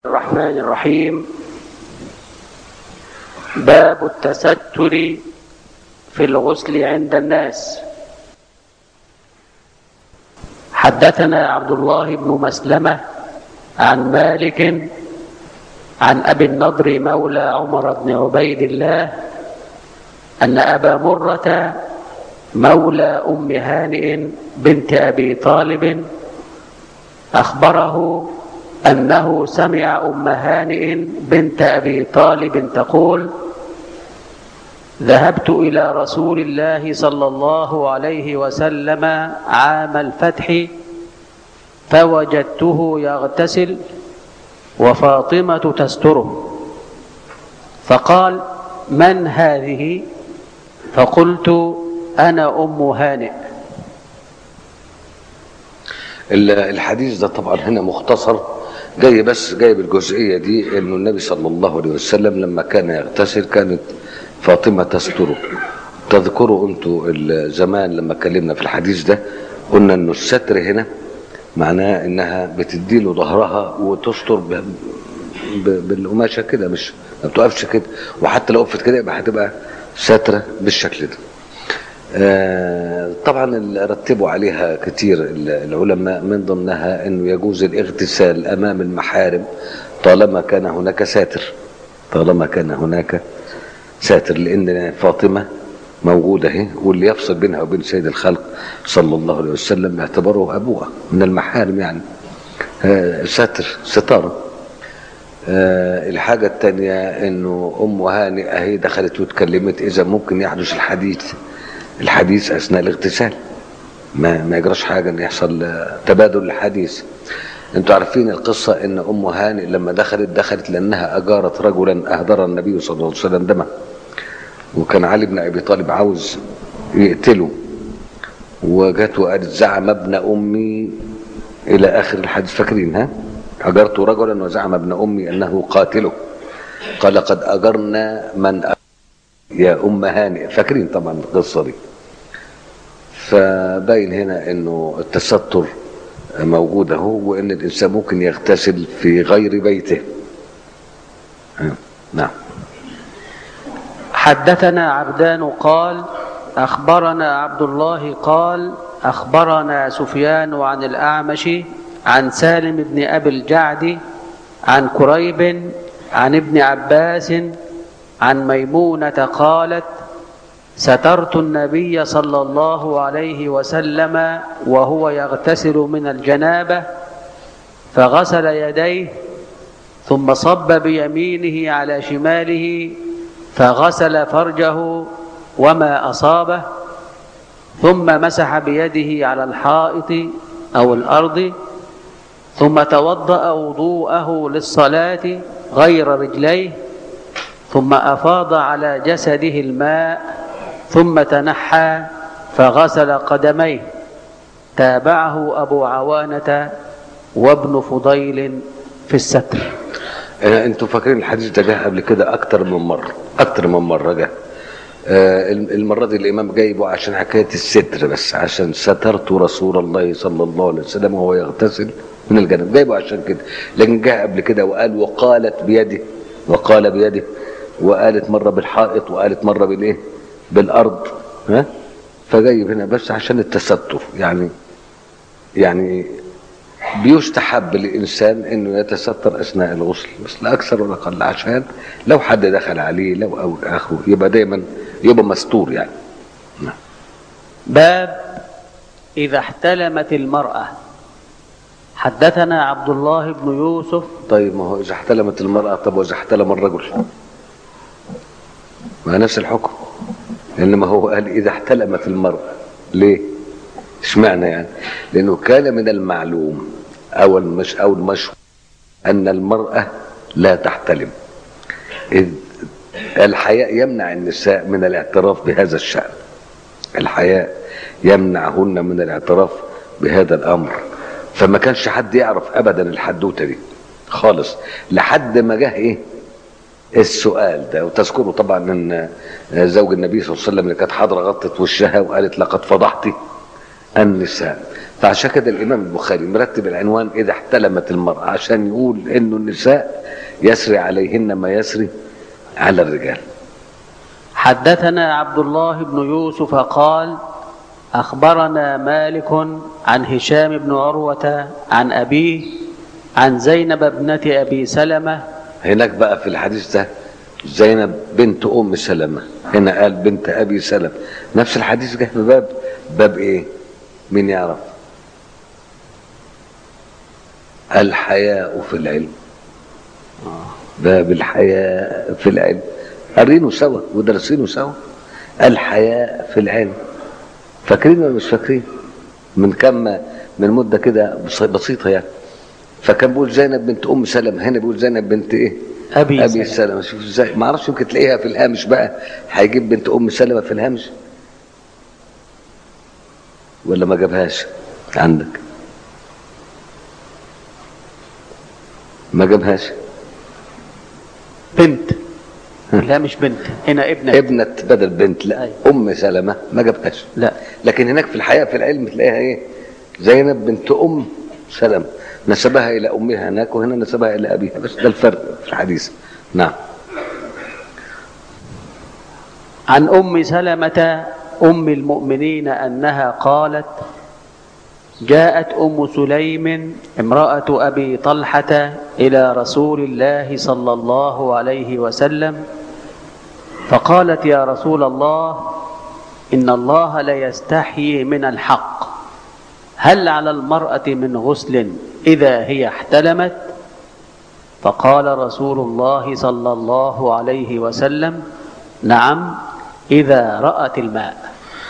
الرحمن الرحيم باب التستر في الغسل عند الناس حدثنا عبد الله بن مسلمة عن مالك عن أبي النضر مولى عمر بن عبيد الله أن أبا مرة مولى أم هانئ بنت أبي طالب أخبره أنه سمع أم هانئ بنت أبي طالب تقول ذهبت إلى رسول الله صلى الله عليه وسلم عام الفتح فوجدته يغتسل وفاطمة تستره فقال من هذه فقلت أنا أم هانئ الحديث ده طبعا هنا مختصر جاي بس جايب الجزئية دي انه النبي صلى الله عليه وسلم لما كان يغتسل كانت فاطمة تستره تذكروا انتوا زمان لما اتكلمنا في الحديث ده قلنا انه الستر هنا معناه انها بتديله ظهرها وتستر ب... ب... بالقماشه كده مش ما بتقفش كده وحتى لو وقفت كده يبقى هتبقى ستره بالشكل ده آه طبعا رتبوا عليها كتير العلماء من ضمنها انه يجوز الاغتسال امام المحارم طالما كان هناك ساتر طالما كان هناك ساتر لان فاطمه موجوده اهي واللي يفصل بينها وبين سيد الخلق صلى الله عليه وسلم يعتبره ابوها من المحارم يعني آه ساتر ستاره آه الحاجة الثانية انه ام هانئة اهي دخلت واتكلمت اذا ممكن يحدث الحديث الحديث اثناء الاغتسال ما ما يجراش حاجه ان يحصل تبادل الحديث انتوا عارفين القصه ان ام هانئ لما دخلت دخلت لانها اجارت رجلا اهدر النبي صلى الله عليه وسلم دمه وكان علي بن ابي طالب عاوز يقتله وجت وقالت زعم ابن امي الى اخر الحديث فاكرين ها اجرت رجلا وزعم ابن امي انه قاتله قال قد اجرنا من أجر يا ام هانئ فاكرين طبعا القصه دي فباين هنا انه التستر موجود اهو وان الانسان ممكن يغتسل في غير بيته نعم حدثنا عبدان قال أخبرنا عبد الله قال أخبرنا سفيان عن الأعمش عن سالم بن أبي الجعد عن كريب عن ابن عباس عن ميمونة قالت سترت النبي صلى الله عليه وسلم وهو يغتسل من الجنابة فغسل يديه ثم صب بيمينه على شماله فغسل فرجه وما أصابه ثم مسح بيده على الحائط أو الأرض ثم توضأ وضوءه للصلاة غير رجليه ثم أفاض على جسده الماء ثم تنحى فغسل قدميه تابعه أبو عوانة وابن فضيل في الستر انتوا فاكرين الحديث ده جه قبل كده اكتر من مره اكتر من مره جه آه المره دي الامام جايبه عشان حكايه الستر بس عشان سترت رسول الله صلى الله عليه وسلم وهو يغتسل من الجنب جايبه عشان كده لكن جه قبل كده وقال وقالت بيده وقال بيده وقالت مره بالحائط وقالت مره بالايه بالارض ها فجايب هنا بس عشان التستر يعني يعني بيستحب للإنسان أنه يتستر أثناء الغسل بس لا أكثر ولا أقل عشان لو حد دخل عليه لو أو آخره يبقى دايما يبقى مستور يعني نعم. باب إذا احتلمت المرأة حدثنا عبد الله بن يوسف طيب ما هو إذا احتلمت المرأة طب وإذا احتلم الرجل ما نفس الحكم إنما هو قال إذا احتلمت المرأة ليه؟ اشمعنى يعني؟ لأنه كان من المعلوم أو المش أو المشهور أن المرأة لا تحتلم إذ الحياء يمنع النساء من الاعتراف بهذا الشأن الحياء يمنعهن من الاعتراف بهذا الأمر فما كانش حد يعرف أبدا الحدوتة دي خالص لحد ما جه إيه السؤال ده وتذكروا طبعا ان زوج النبي صلى الله عليه وسلم اللي كانت حاضره غطت وشها وقالت لقد فضحت النساء فعشان كده الامام البخاري مرتب العنوان اذا احتلمت المراه عشان يقول انه النساء يسري عليهن ما يسري على الرجال حدثنا عبد الله بن يوسف قال اخبرنا مالك عن هشام بن عروه عن ابيه عن زينب ابنه ابي سلمه هناك بقى في الحديث ده زينب بنت ام سلمه هنا قال بنت ابي سلمه نفس الحديث جه في باب باب ايه مين يعرف الحياء في العلم باب الحياء في العلم قارينه سوا ودرسينه سوا الحياء في العلم فاكرين ولا مش فاكرين من كم من مده كده بس- بسيطه يعني فكان بيقول زينب بنت ام سلمة هنا بيقول زينب بنت ايه ابي, ابي سلمة شوف ازاي ما اعرفش يمكن تلاقيها في الهامش بقى هيجيب بنت ام سلمة في الهامش ولا ما جابهاش عندك ما جابهاش بنت لا مش بنت هنا ابنه ابنة بدل بنت لا أيوة. ام سلمة ما جابهاش لا لكن هناك في الحياة في العلم تلاقيها ايه زينب بنت ام سلمة نسبها الى امها هناك وهنا نسبها الى ابيها بس ده الفرق في الحديث نعم عن ام سلمه ام المؤمنين انها قالت جاءت ام سليم امراه ابي طلحه الى رسول الله صلى الله عليه وسلم فقالت يا رسول الله ان الله ليستحيي من الحق هل على المراه من غسل اذا هي احتلمت فقال رسول الله صلى الله عليه وسلم نعم اذا رات الماء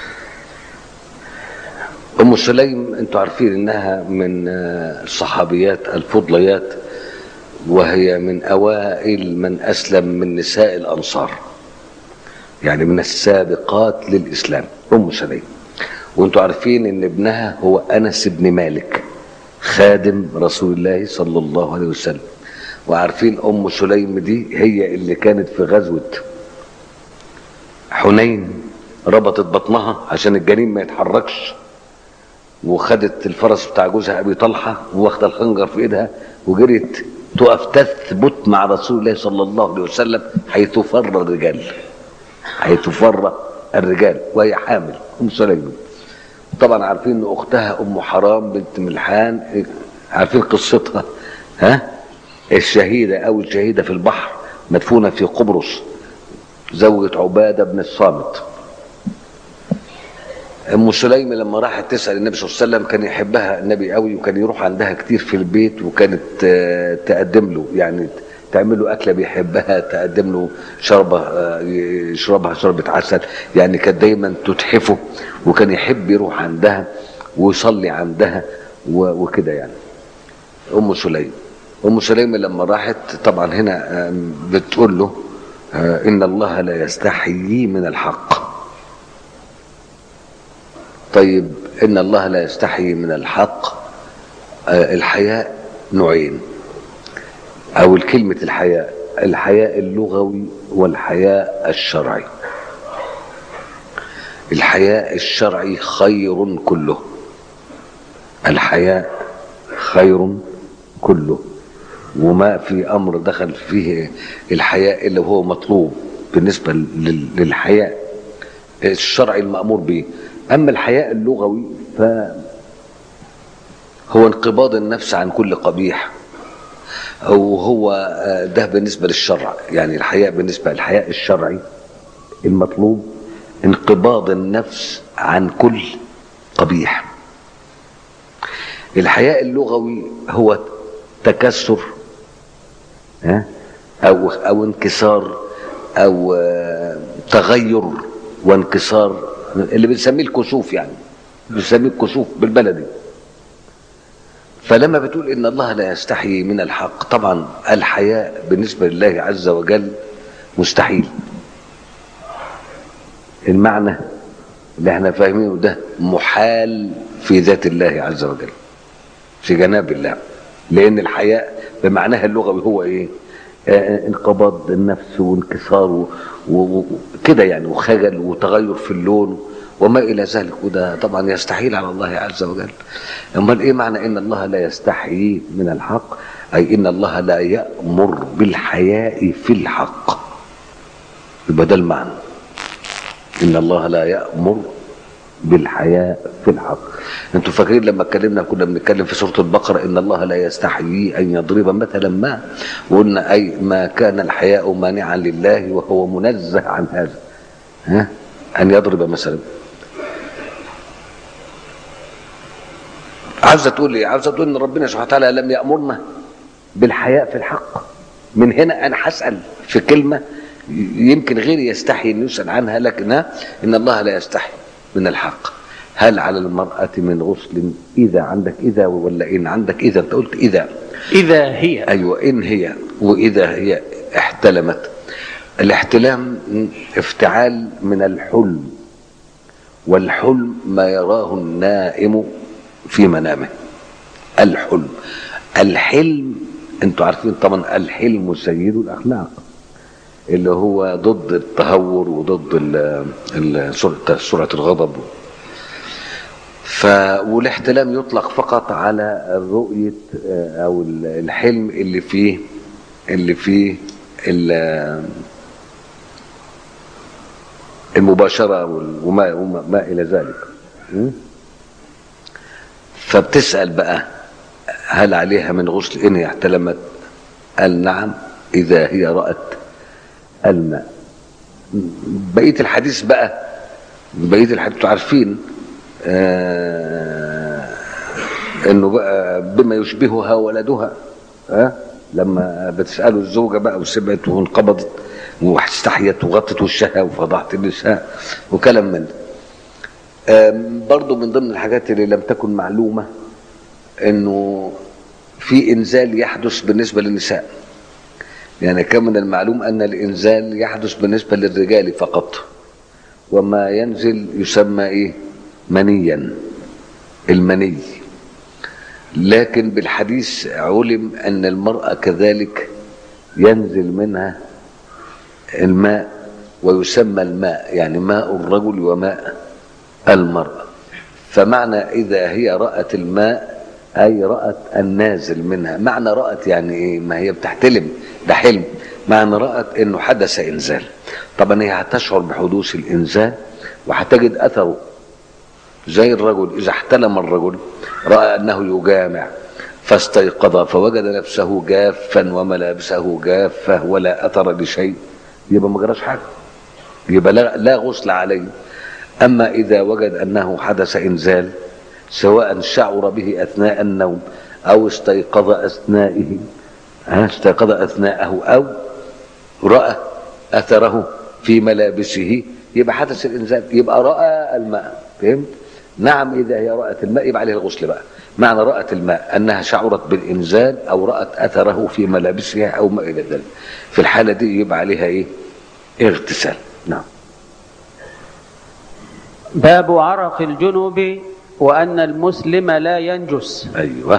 ام سليم انتوا عارفين انها من آه، الصحابيات الفضليات وهي من اوائل من اسلم من نساء الانصار يعني من السابقات للاسلام ام سليم وانتوا عارفين ان ابنها هو انس بن مالك خادم رسول الله صلى الله عليه وسلم وعارفين ام سليم دي هي اللي كانت في غزوه حنين ربطت بطنها عشان الجنين ما يتحركش وخدت الفرس بتاع جوزها ابي طلحه واخده الخنجر في ايدها وجريت تقف تثبت مع رسول الله صلى الله عليه وسلم حيث فر الرجال حيث فر الرجال وهي حامل ام سليم طبعا عارفين ان اختها ام حرام بنت ملحان عارفين قصتها ها الشهيده اول شهيده في البحر مدفونه في قبرص زوجة عباده بن الصامت ام سليم لما راحت تسال النبي صلى الله عليه وسلم كان يحبها النبي قوي وكان يروح عندها كتير في البيت وكانت آه، تقدم له يعني تعمل له اكله بيحبها تقدم له شربه آه، يشربها شربه عسل يعني كانت دايما تتحفه وكان يحب يروح عندها ويصلي عندها و- وكده يعني ام سليم ام سليم لما راحت طبعا هنا آم، بتقول له آه، ان الله لا يستحيي من الحق طيب ان الله لا يستحيي من الحق آه، الحياء نوعين او الكلمة الحياء الحياء اللغوي والحياء الشرعي الحياء الشرعي خير كله الحياء خير كله وما في امر دخل فيه الحياء اللي هو مطلوب بالنسبه لل- للحياء الشرعي المامور به اما الحياء اللغوي ف هو انقباض النفس عن كل قبيح او هو آه، ده بالنسبه للشرع يعني الحياء بالنسبه للحياء الشرعي المطلوب انقباض النفس عن كل قبيح الحياء اللغوي هو تكسر ها او او انكسار او آه، تغير وانكسار اللي بنسميه الكسوف يعني بنسميه الكسوف بالبلدي فلما بتقول ان الله لا يستحيي من الحق طبعا الحياء بالنسبه لله عز وجل مستحيل المعنى اللي احنا فاهمينه ده محال في ذات الله عز وجل في جناب الله لان الحياء بمعناها اللغوي هو ايه آه، انقباض النفس وانكسار و- و- وكده يعني وخجل وتغير في اللون وما الى ذلك وده طبعا يستحيل على الله عز وجل امال ايه معنى ان الله لا يستحيي من الحق اي ان الله لا يامر بالحياء في الحق يبقى ده المعنى ان الله لا يامر بالحياء في الحق انتوا فاكرين لما اتكلمنا كنا بنتكلم في سوره البقره ان الله لا يستحيي ان يضرب مثلا ما وقلنا اي ما كان الحياء مانعا لله وهو منزه عن هذا ها ان يضرب مثلا عاوزه تقول ايه عاوزه تقول ان ربنا سبحانه وتعالى لم يامرنا بالحياء في الحق من هنا انا هسال في كلمه يمكن غيري يستحي ان يسال عنها لكن ان الله لا يستحي من الحق هل على المرأة من غسل إذا عندك إذا ولا إن عندك إذا أنت قلت إذا إذا هي أيوة إن هي وإذا هي احتلمت الاحتلام افتعال من الحلم والحلم ما يراه النائم في منامه الحلم الحلم انتوا عارفين طبعا الحلم سيد الاخلاق اللي هو ضد التهور وضد ال- ال- سرعة سرعة الغضب ف والاحتلام يطلق فقط على الرؤية آه، أو ال- الحلم اللي فيه اللي فيه ال- المباشرة وال- وما, وما ما إلى ذلك م? فبتسأل بقى هل عليها من غسل إن هي احتلمت قال نعم إذا هي رأت الماء بقية الحديث بقى بقية الحديث انتوا عارفين آه انه بقى بما يشبهها ولدها ها آه لما بتسأله الزوجة بقى وسمعت وانقبضت واستحيت وغطت وشها وفضحت النساء وكلام من ده آم، برضو من ضمن الحاجات اللي لم تكن معلومة انه في انزال يحدث بالنسبة للنساء يعني كان من المعلوم ان الانزال يحدث بالنسبة للرجال فقط وما ينزل يسمى ايه منيا المني لكن بالحديث علم ان المرأة كذلك ينزل منها الماء ويسمى الماء يعني ماء الرجل وماء المرأة فمعنى إذا هي رأت الماء أي رأت النازل منها معنى رأت يعني إيه ما هي بتحتلم ده حلم معنى رأت إنه حدث إنزال طبعا هي هتشعر بحدوث الإنزال وهتجد أثره زي الرجل إذا احتلم الرجل رأى أنه يجامع فاستيقظ فوجد نفسه جافا وملابسه جافة ولا أثر لشيء يبقى ما جراش حاجة يبقى لا, لا غسل عليه أما إذا وجد أنه حدث إنزال سواء شعر به أثناء النوم أو استيقظ أثنائه ها، استيقظ أثناءه أو رأى أثره في ملابسه يبقى حدث الإنزال يبقى رأى الماء فهمت؟ نعم إذا هي رأت الماء يبقى عليه الغسل بقى معنى رأت الماء أنها شعرت بالإنزال أو رأت أثره في ملابسها أو ما إلى ذلك في الحالة دي يبقى عليها إيه؟ اغتسال نعم باب عرق الجنوب وأن المسلم لا ينجس أيوه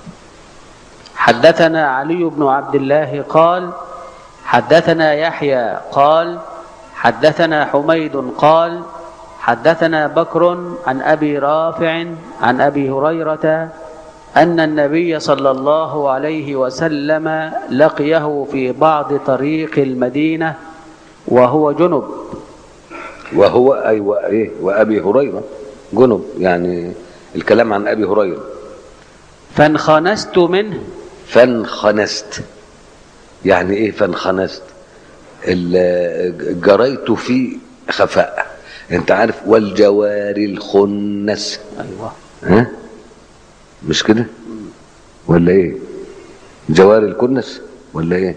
حدثنا علي بن عبد الله قال حدثنا يحيى قال حدثنا حميد قال حدثنا بكر عن ابي رافع عن ابي هريره ان النبي صلى الله عليه وسلم لقيه في بعض طريق المدينه وهو جنب وهو أيوة إيه وأبي هريرة جنب يعني الكلام عن أبي هريرة فانخنست منه فانخنست يعني إيه فانخنست ال- جريت في خفاء أنت عارف والجواري الخنس ايوه ها مش كده ولا إيه جواري الكنس ولا إيه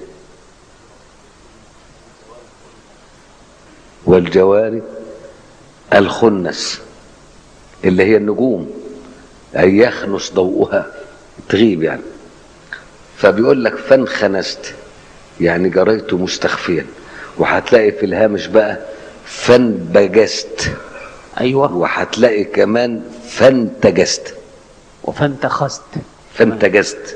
والجواري الخنس اللي هي النجوم أي يخنس ضوءها تغيب يعني فبيقول لك فانخنست يعني جريت مستخفيا وهتلاقي في الهامش بقى فانبجست ايوه وهتلاقي كمان فانتجست وفانتخست فانتجست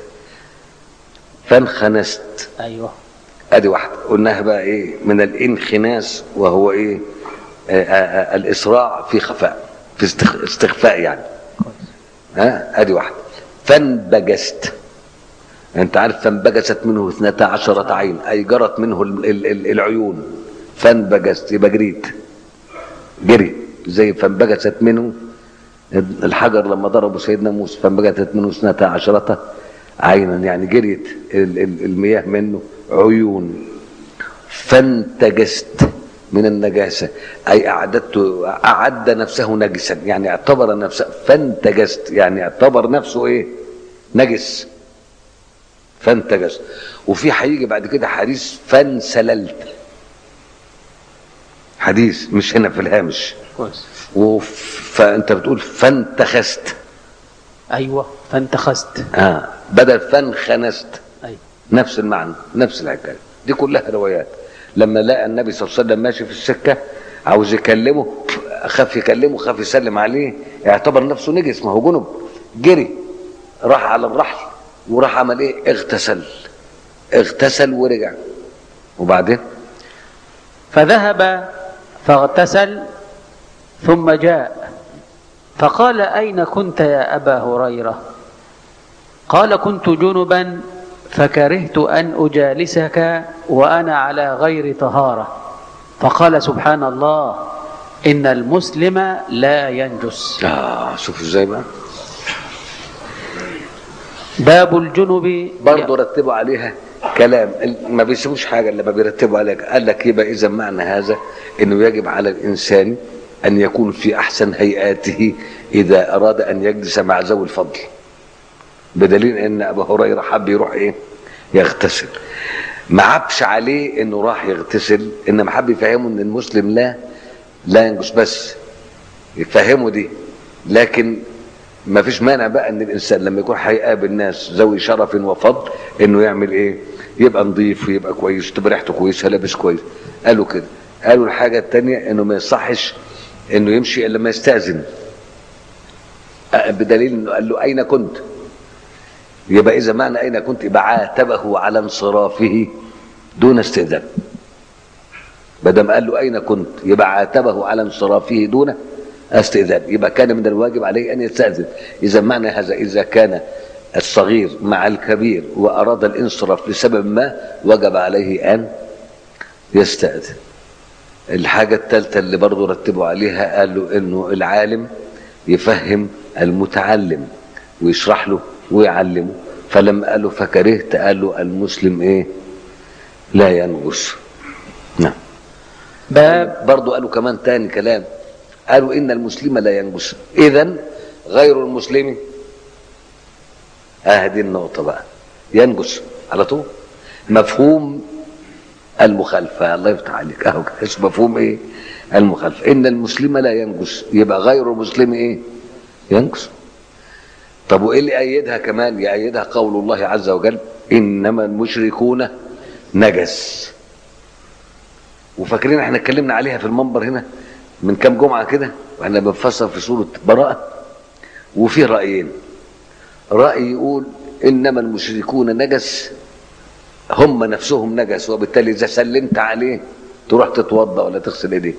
فانخنست ايوه ادي واحده قلناها بقى ايه من الانخناس وهو ايه آه، آه، الاسراع في خفاء في استخ- استخفاء يعني ها ادي واحده فانبجست انت عارف فانبجست منه اثنتا عشرة عين اي جرت منه ال- ال- ال- العيون فانبجست يبقى جريت جري زي فانبجست منه الحجر لما ضربوا سيدنا موسى فانبجست منه اثنتا عشرة عينا يعني جريت ال- ال- المياه منه عيون فانتجست من النجاسة أي أعددت أعد نفسه نجسا يعني اعتبر نفسه فانتجست يعني اعتبر نفسه إيه نجس فانتجست وفي هيجي بعد كده حديث فانسللت حديث مش هنا في الهامش كويس وف- فانت بتقول فانتخست ايوه فانتخست اه بدل فانخنست ايوه نفس المعنى نفس الحكايه دي كلها روايات لما لقى النبي صلى الله عليه وسلم ماشي في السكه عاوز يكلمه خاف يكلمه خاف يسلم عليه اعتبر نفسه نجس ما هو جنب جري راح على الرحل وراح عمل ايه اغتسل اغتسل ورجع وبعدين فذهب فاغتسل ثم جاء فقال أين كنت يا أبا هريرة قال كنت جنبا فكرهت أن أجالسك وأنا على غير طهارة فقال سبحان الله إن المسلم لا ينجس اه شوفوا ازاي بقى باب الجنب برضه رتبوا عليها كلام ال- ما بيسيبوش حاجه الا ما بيرتبوا عليها قال لك يبقى اذا معنى هذا انه يجب على الانسان ان يكون في احسن هيئاته اذا اراد ان يجلس مع ذوي الفضل بدليل ان ابو هريره حب يروح ايه يغتسل ما عبش عليه انه راح يغتسل انما حب يفهمه ان المسلم لا لا ينجس بس يفهمه دي لكن ما فيش مانع بقى ان الانسان لما يكون هيقابل ناس ذوي شرف وفضل انه يعمل ايه يبقى نظيف ويبقى كويس تبقى ريحته كويسه لابس كويس قالوا كده قالوا الحاجه الثانيه انه ما يصحش انه يمشي الا لما يستاذن أه، بدليل انه قال له اين كنت يبقى اذا معنى اين كنت يبقى عاتبه على انصرافه دون استئذان بدل قال له اين كنت يبقى عاتبه على انصرافه دون استئذان يبقى كان من الواجب عليه ان يستاذن اذا معنى هذا اذا كان الصغير مع الكبير واراد الانصراف لسبب ما وجب عليه ان يستاذن الحاجة الثالثة اللي برضو رتبوا عليها قالوا انه العالم يفهم المتعلم ويشرح له ويعلمه فلما قالوا فكرهت قالوا المسلم ايه لا ينجس نعم باب برضو قالوا كمان تاني كلام قالوا ان المسلم لا ينجس اذا غير المسلم اه دي النقطة بقى ينجس على طول مفهوم المخالفة الله يفتح عليك اهو كده. اسمه مفهوم ايه المخالفة ان المسلم لا ينجس يبقى غير المسلم ايه ينجس طب وايه اللي ايدها كمان يأيدها قول الله عز وجل انما المشركون نجس وفاكرين احنا اتكلمنا عليها في المنبر هنا من كام جمعه كده واحنا بنفسر في سوره براءه وفي رايين راي يقول انما المشركون نجس هم نفسهم نجس وبالتالي اذا سلمت عليه تروح تتوضا ولا تغسل ايديك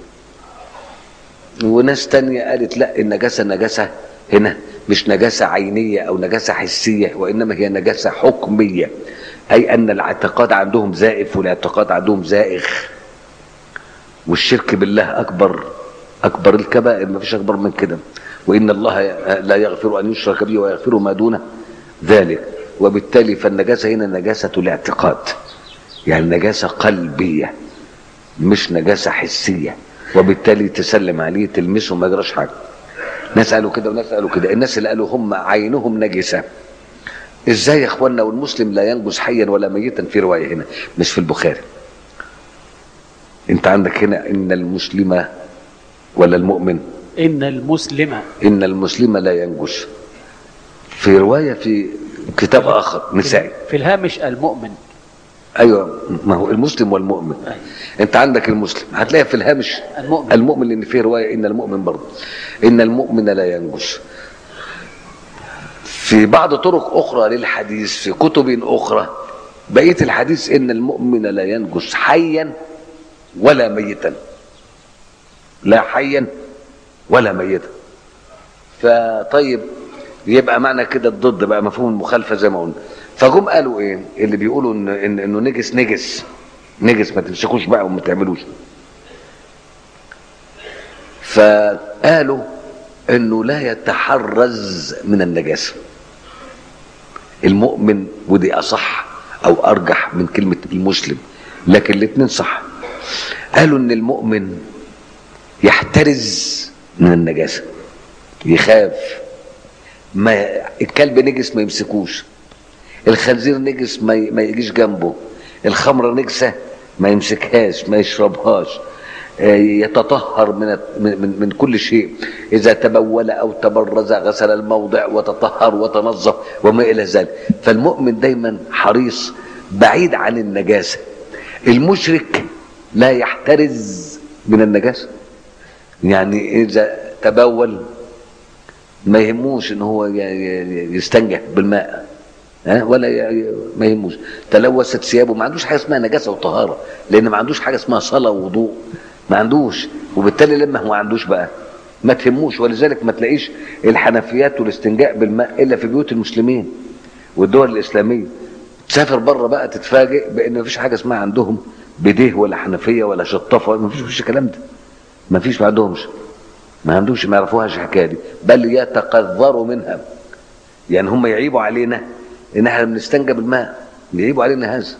وناس تانية قالت لا النجاسة نجاسة هنا مش نجاسة عينية أو نجاسة حسية وإنما هي نجاسة حكمية أي أن الاعتقاد عندهم زائف والاعتقاد عندهم زائغ والشرك بالله أكبر أكبر الكبائر ما فيش أكبر من كده وإن الله لا يغفر أن يشرك به ويغفر ما دون ذلك وبالتالي فالنجاسة هنا نجاسة الاعتقاد يعني نجاسة قلبية مش نجاسة حسية وبالتالي تسلم عليه تلمسه ما يجراش حاجة ناس قالوا كده وناس قالوا كده الناس اللي قالوا هم عينهم نجسة ازاي يا اخوانا والمسلم لا ينجس حيا ولا ميتا في رواية هنا مش في البخاري انت عندك هنا ان المسلم ولا المؤمن إن المسلم ان المسلم لا ينجس في رواية في كتاب اخر نسائي في الهامش المؤمن ايوه ما هو المسلم والمؤمن أيوة. انت عندك المسلم هتلاقي في الهامش المؤمن. المؤمن لان فيه روايه ان المؤمن برضه ان المؤمن لا ينجس في بعض طرق اخرى للحديث في كتب اخرى بقيه الحديث ان المؤمن لا ينجس حيا ولا ميتا لا حيا ولا ميتا فطيب يبقى معنى كده الضد بقى مفهوم المخالفه زي ما قلنا فجم قالوا ايه اللي بيقولوا ان إن انه نجس نجس نجس ما تمسكوش بقى وما تعملوش فقالوا انه لا يتحرز من النجاسه المؤمن ودي اصح او ارجح من كلمه المسلم لكن الاثنين صح قالوا ان المؤمن يحترز من النجاسه يخاف ما الكلب نجس ما يمسكوش الخنزير نجس ما ي- ما يجيش جنبه الخمره نجسه ما يمسكهاش ما يشربهاش آه، يتطهر من من من- من كل شيء اذا تبول او تبرز غسل الموضع وتطهر وتنظف وما الى ذلك فالمؤمن دايما حريص بعيد عن النجاسه المشرك لا يحترز من النجاسه يعني اذا تبول ما يهموش ان هو ي- ي- يستنجح بالماء ها ولا ي- ي- ما يهموش تلوثت ثيابه ما عندوش حاجه اسمها نجاسه وطهاره لان ما عندوش حاجه اسمها صلاه ووضوء ما عندوش وبالتالي لما هو ما عندوش بقى ما تهموش ولذلك ما تلاقيش الحنفيات والاستنجاء بالماء الا في بيوت المسلمين والدول الاسلاميه تسافر بره بقى تتفاجئ بان ما فيش حاجه اسمها عندهم بديه ولا حنفيه ولا شطافه ما فيش مفيش الكلام ده ما فيش ما عندهمش ما عندهمش ما يعرفوهاش الحكايه دي بل يتقذروا منها يعني هم يعيبوا علينا ان احنا بنستنجى بالماء يعيبوا علينا هذا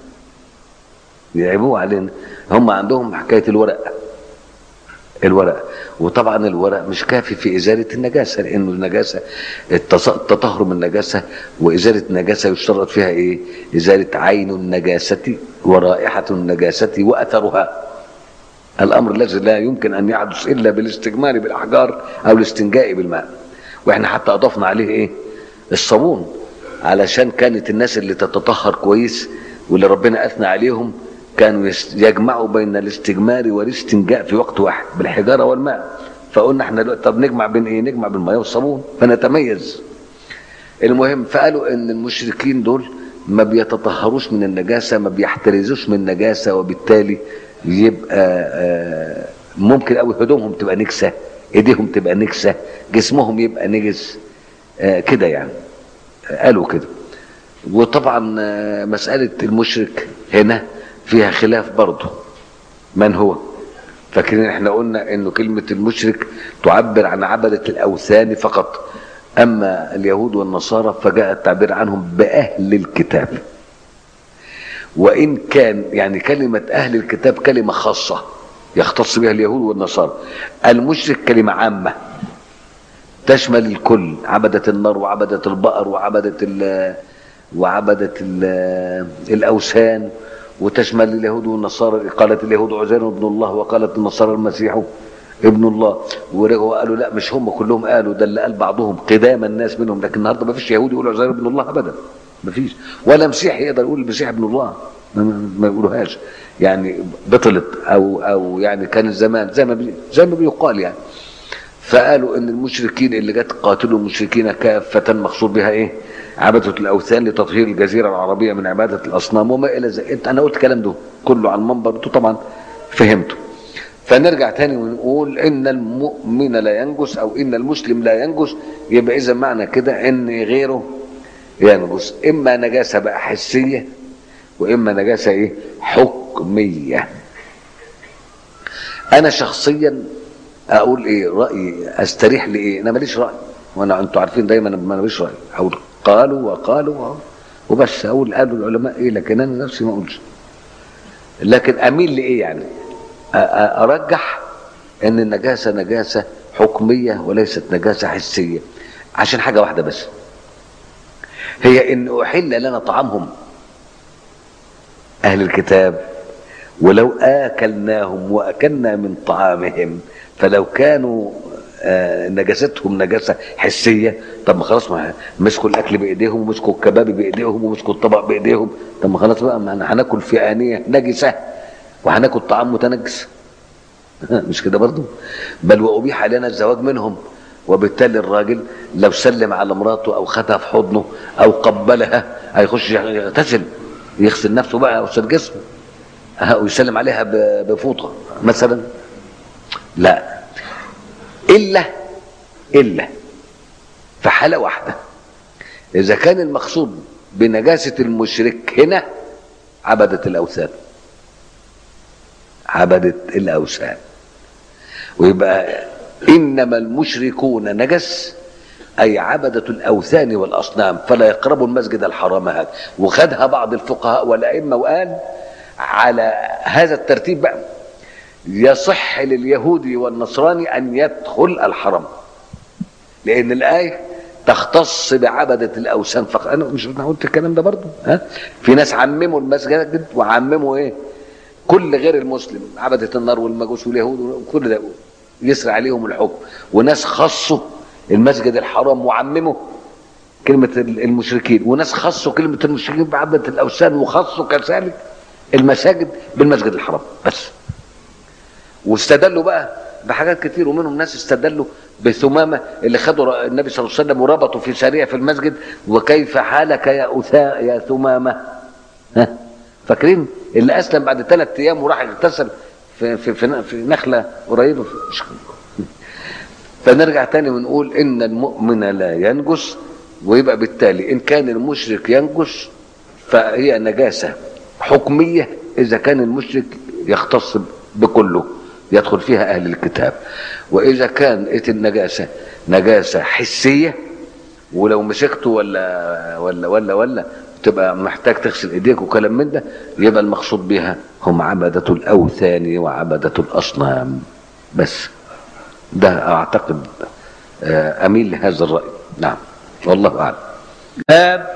يعيبوا علينا هم عندهم حكايه الورق الورق وطبعا الورق مش كافي في ازاله النجاسه لانه النجاسه التص- التطهر من النجاسه وازاله النجاسه يشترط فيها ايه؟ ازاله عين النجاسه ورائحه النجاسه واثرها الامر الذي لا يمكن ان يحدث الا بالاستجمار بالاحجار او الاستنجاء بالماء واحنا حتى اضفنا عليه ايه الصابون علشان كانت الناس اللي تتطهر كويس واللي ربنا اثنى عليهم كانوا يس- يجمعوا بين الاستجمار والاستنجاء في وقت واحد بالحجاره والماء فقلنا احنا دلوقتي طب نجمع بين ايه نجمع بالماء والصابون فنتميز المهم فقالوا ان المشركين دول ما بيتطهروش من النجاسه ما بيحترزوش من النجاسه وبالتالي يبقى آه، ممكن قوي هدومهم تبقى نكسه ايديهم تبقى نكسه جسمهم يبقى نجس آه، كده يعني آه، قالوا كده وطبعا آه، مساله المشرك هنا فيها خلاف برضه من هو فاكرين احنا قلنا انه كلمة المشرك تعبر عن عبدة الاوثان فقط اما اليهود والنصارى فجاء التعبير عنهم باهل الكتاب وان كان يعني كلمة اهل الكتاب كلمة خاصة يختص بها اليهود والنصارى المشرك كلمة عامة تشمل الكل عبدة النار وعبدة البقر وعبدة ال وعبدة ال الأوثان وتشمل اليهود والنصارى قالت اليهود عزير ابن الله وقالت النصارى المسيح ابن الله ورجعوا قالوا لا مش هم كلهم قالوا ده اللي قال بعضهم قدام الناس منهم لكن النهارده ما فيش يهودي يقول عزير ابن الله ابدا ما فيش ولا مسيحي يقدر يقول المسيح ابن الله ما, ما- ما يقولوهاش يعني بطلت او او يعني كان الزمان زي ما بي زي ما بيقال يعني فقالوا ان المشركين اللي جت قاتلوا المشركين كافة مقصود بها ايه؟ عبدة الاوثان لتطهير الجزيرة العربية من عبادة الاصنام وما الى ذلك انت انا قلت الكلام ده كله على المنبر انتوا طبعا فهمتوا فنرجع تاني ونقول ان المؤمن لا ينجس او ان المسلم لا ينجس يبقى اذا معنى كده ان غيره ينجس اما نجاسة بقى حسية واما نجاسة ايه حكمية انا شخصيا اقول ايه رايي استريح لايه انا ماليش راي وانا انتوا عارفين دايما أنا ماليش راي اقول قالوا وقالوا وبس اقول قالوا العلماء ايه لكن انا نفسي ما اقولش لكن اميل لايه يعني أ- أ- ارجح ان النجاسه نجاسه حكميه وليست نجاسه حسيه عشان حاجه واحده بس هي ان احل لنا طعامهم اهل الكتاب ولو آكلناهم وأكلنا من طعامهم فلو كانوا آه، نجاستهم نجاسة حسية طب ما خلاص ما مسكوا الأكل بإيديهم ومسكوا الكباب بإيديهم ومسكوا الطبق بإيديهم طب ما خلاص بقى ما احنا هناكل في آنية نجسة وهناكل طعام متنجس مش كده برضو بل وأبيح لنا الزواج منهم وبالتالي الراجل لو سلم على مراته أو خدها في حضنه أو قبلها هيخش يغتسل يغسل نفسه بقى يغسل جسمه ها، ويسلم عليها ب- بفوطه مثلا لا الا الا في حاله واحده اذا كان المقصود بنجاسه المشرك هنا عبده الاوثان عبده الاوثان ويبقى انما المشركون نجس اي عبده الاوثان والاصنام فلا يقربوا المسجد الحرام هذا وخدها بعض الفقهاء والائمه وقال على هذا الترتيب بقى يصح لليهودي والنصراني ان يدخل الحرم لان الايه تختص بعبدة الأوثان فقط أنا مش أنا قلت الكلام ده برضه ها في ناس عمموا المسجد وعمموا إيه كل غير المسلم عبدة النار والمجوس واليهود وكل ده يسري عليهم الحكم وناس خصوا المسجد الحرام وعمموا كلمة المشركين وناس خصوا كلمة المشركين بعبدة الأوثان وخصوا كذلك المساجد بالمسجد الحرام بس واستدلوا بقى بحاجات كتير ومنهم ناس استدلوا بثمامة اللي خدوا النبي صلى الله عليه وسلم وربطوا في سريع في المسجد وكيف حالك يا أثاء يا ثمامة ها فاكرين اللي أسلم بعد ثلاث أيام وراح يغتسل في, في, في, في نخلة قريبة في فنرجع تاني ونقول إن المؤمن لا ينجس ويبقى بالتالي إن كان المشرك ينجس فهي نجاسة حكمية إذا كان المشرك يختص بكله يدخل فيها أهل الكتاب وإذا كانت النجاسة نجاسة حسية ولو مسكته ولا ولا ولا ولا تبقى محتاج تغسل ايديك وكلام من ده يبقى المقصود بها هم عبدة الأوثان وعبدة الأصنام بس ده أعتقد أميل لهذا الرأي نعم والله أعلم باب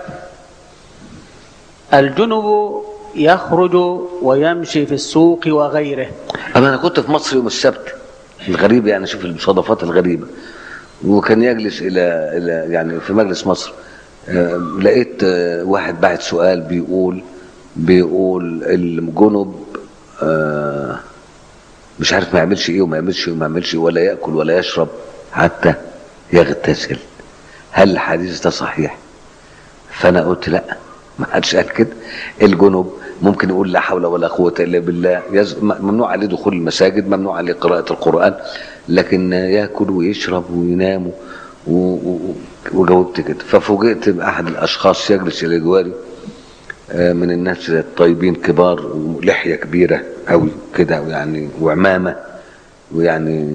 الجنب يخرج ويمشي في السوق وغيره أما أنا كنت في مصر يوم السبت الغريب يعني شوف المصادفات الغريبة وكان يجلس إلى إلى يعني في مجلس مصر آه لقيت آه واحد بعت سؤال بيقول بيقول الجنب آه مش عارف ما يعملش ايه وما يعملش ايه وما يعملش إيه ولا ياكل ولا يشرب حتى يغتسل هل الحديث ده صحيح فانا قلت لا ما حدش قال كده الجنب ممكن يقول لا حول ولا قوة إلا بالله يز... ممنوع عليه دخول المساجد ممنوع عليه قراءة القرآن لكن ياكل ويشرب وينام و... و... وجاوبت كده ففوجئت بأحد الأشخاص يجلس إلى جواري من الناس الطيبين كبار ولحية كبيرة أوي كده يعني وعمامة ويعني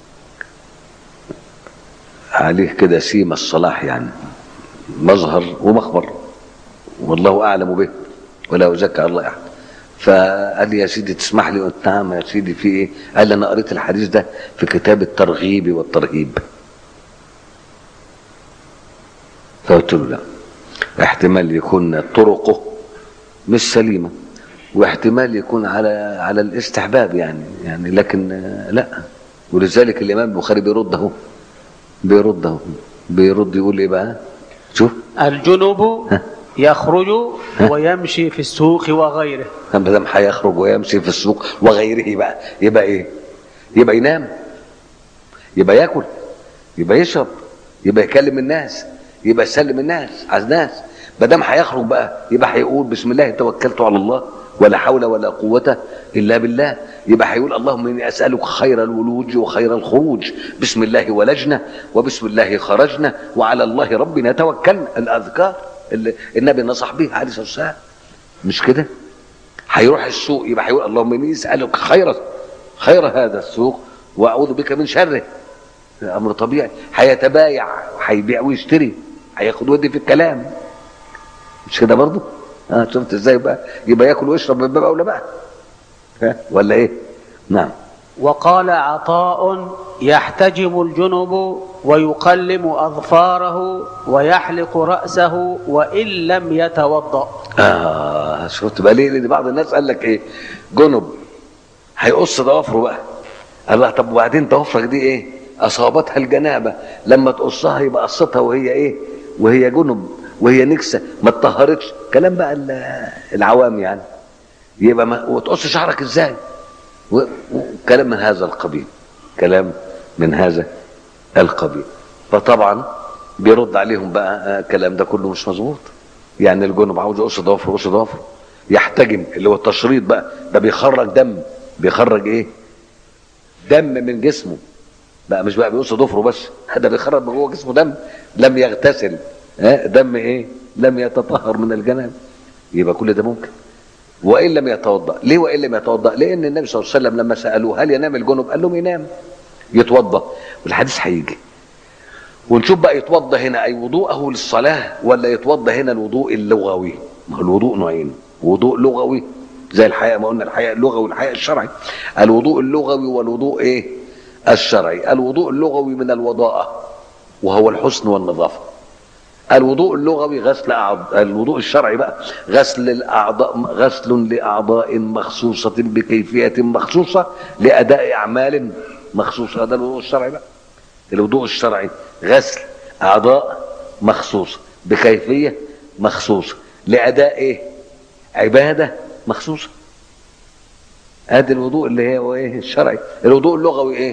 عليه كده سيما الصلاح يعني مظهر ومخبر والله أعلم به ولا أزكى الله أحد فقال لي يا سيدي تسمح لي قلت نعم يا سيدي في ايه قال لي انا قريت الحديث ده في كتاب الترغيب والترهيب فقلت له لا احتمال يكون طرقه مش سليمه واحتمال يكون على على الاستحباب يعني يعني لكن لا ولذلك الامام البخاري بيرده بيرده بيرد يقول ايه بقى شوف الجنب يخرج ويمشي في السوق وغيره ما دام هيخرج ويمشي في السوق وغيره بقى يبقى ايه؟ يبقى ينام يبقى ياكل يبقى يشرب يبقى يكلم الناس يبقى يسلم الناس على الناس ما دام هيخرج بقى يبقى هيقول بسم الله توكلت على الله ولا حول ولا قوة إلا بالله يبقى هيقول اللهم إني أسألك خير الولوج وخير الخروج بسم الله ولجنا وبسم الله خرجنا وعلى الله ربنا توكلنا الأذكار اللي النبي نصح به عليه الصلاه والسلام مش كده هيروح السوق يبقى هيقول اللهم اني اسالك خير خير هذا السوق واعوذ بك من شره امر طبيعي هيتبايع هيبيع ويشتري هياخد ودي في الكلام مش كده برضه اه شفت ازاي بقى يبقى ياكل ويشرب من باب اولى بقى ها ولا ايه نعم وقال عطاء يحتجم الجنب ويقلم أظفاره ويحلق رأسه وإن لم يتوضأ اه شفت بقى ليه لان بعض الناس قال لك ايه جنب هيقص ضوافره بقى الله طب وبعدين ضوافرك دي ايه اصابتها الجنابه لما تقصها يبقى قصتها وهي ايه وهي جنب وهي نكسه ما اتطهرتش كلام بقى العوام يعني يبقى ما وتقص شعرك ازاي وكلام من هذا القبيل كلام من هذا القبيل فطبعا بيرد عليهم بقى الكلام ده كله مش مظبوط يعني الجنب عاوز يقص ضوافره يقص ضوافره يحتجم اللي هو التشريط بقى ده بيخرج دم بيخرج ايه دم من جسمه بقى مش بقى بيقص ضفره بس ده بيخرج من جوه جسمه دم لم يغتسل ها دم ايه لم يتطهر من الجنابه يبقى كل ده ممكن وان لم يتوضا ليه وان لم يتوضا لان النبي صلى الله عليه وسلم لما سالوه هل ينام الجنب قال لهم ينام يتوضا والحديث هيجي ونشوف بقى يتوضا هنا اي وضوءه للصلاه ولا يتوضا هنا الوضوء اللغوي ما هو الوضوء نوعين وضوء لغوي زي الحياء ما قلنا الحياء اللغوي والحياء الشرعي الوضوء اللغوي والوضوء ايه الشرعي الوضوء اللغوي من الوضاءة وهو الحسن والنظافة الوضوء اللغوي غسل أعضاء الوضوء الشرعي بقى غسل الأعضاء غسل لأعضاء مخصوصة بكيفية مخصوصة لأداء أعمال مخصوصة هذا الوضوء الشرعي بقى الوضوء الشرعي غسل أعضاء مخصوصة بكيفية مخصوصة لأداء إيه؟ عبادة مخصوصة ادي الوضوء اللي هو ايه الشرعي الوضوء اللغوي ايه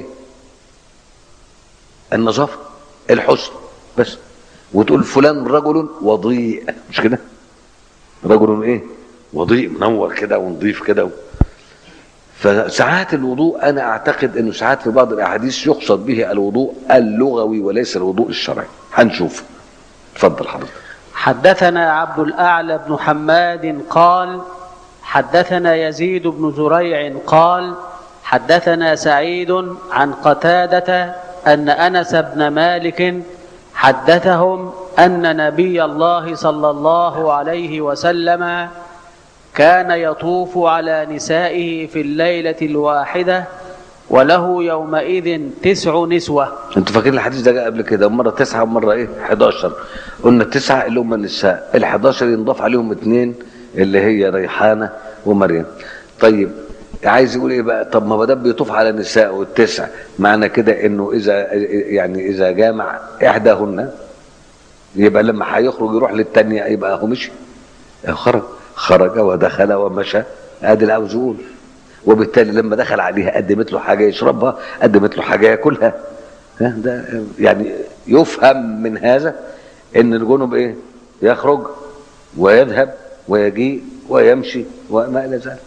النظافه الحسن بس وتقول فلان رجل وضيء مش كده رجل ايه وضيء منور كده ونظيف كده و... فساعات الوضوء انا اعتقد انه ساعات في بعض الاحاديث يقصد به الوضوء اللغوي وليس الوضوء الشرعي هنشوف اتفضل حضرتك حدثنا عبد الأعلى بن حماد قال حدثنا يزيد بن زريع قال حدثنا سعيد عن قتادة أن أنس بن مالك حدثهم أن نبي الله صلى الله عليه وسلم كان يطوف على نسائه في الليلة الواحدة وله يومئذ تسع نسوة انتوا فاكرين الحديث ده جاء قبل كده مره تسعه ومره ايه 11 قلنا التسعه اللي هم النساء ال 11 ينضاف عليهم اثنين اللي هي ريحانه ومريم طيب عايز يقول ايه بقى طب ما دام بيطوف على النساء والتسع معنى كده انه اذا يعني اذا جامع احداهن يبقى لما هيخرج يروح للتانية يبقى هو مشي خرج خرج ودخل ومشى ادي اللي عاوز يقول وبالتالي لما دخل عليها قدمت له حاجه يشربها قدمت له حاجه ياكلها ها ده يعني يفهم من هذا ان الجنب ايه يخرج ويذهب ويجيء ويمشي وما الى ذلك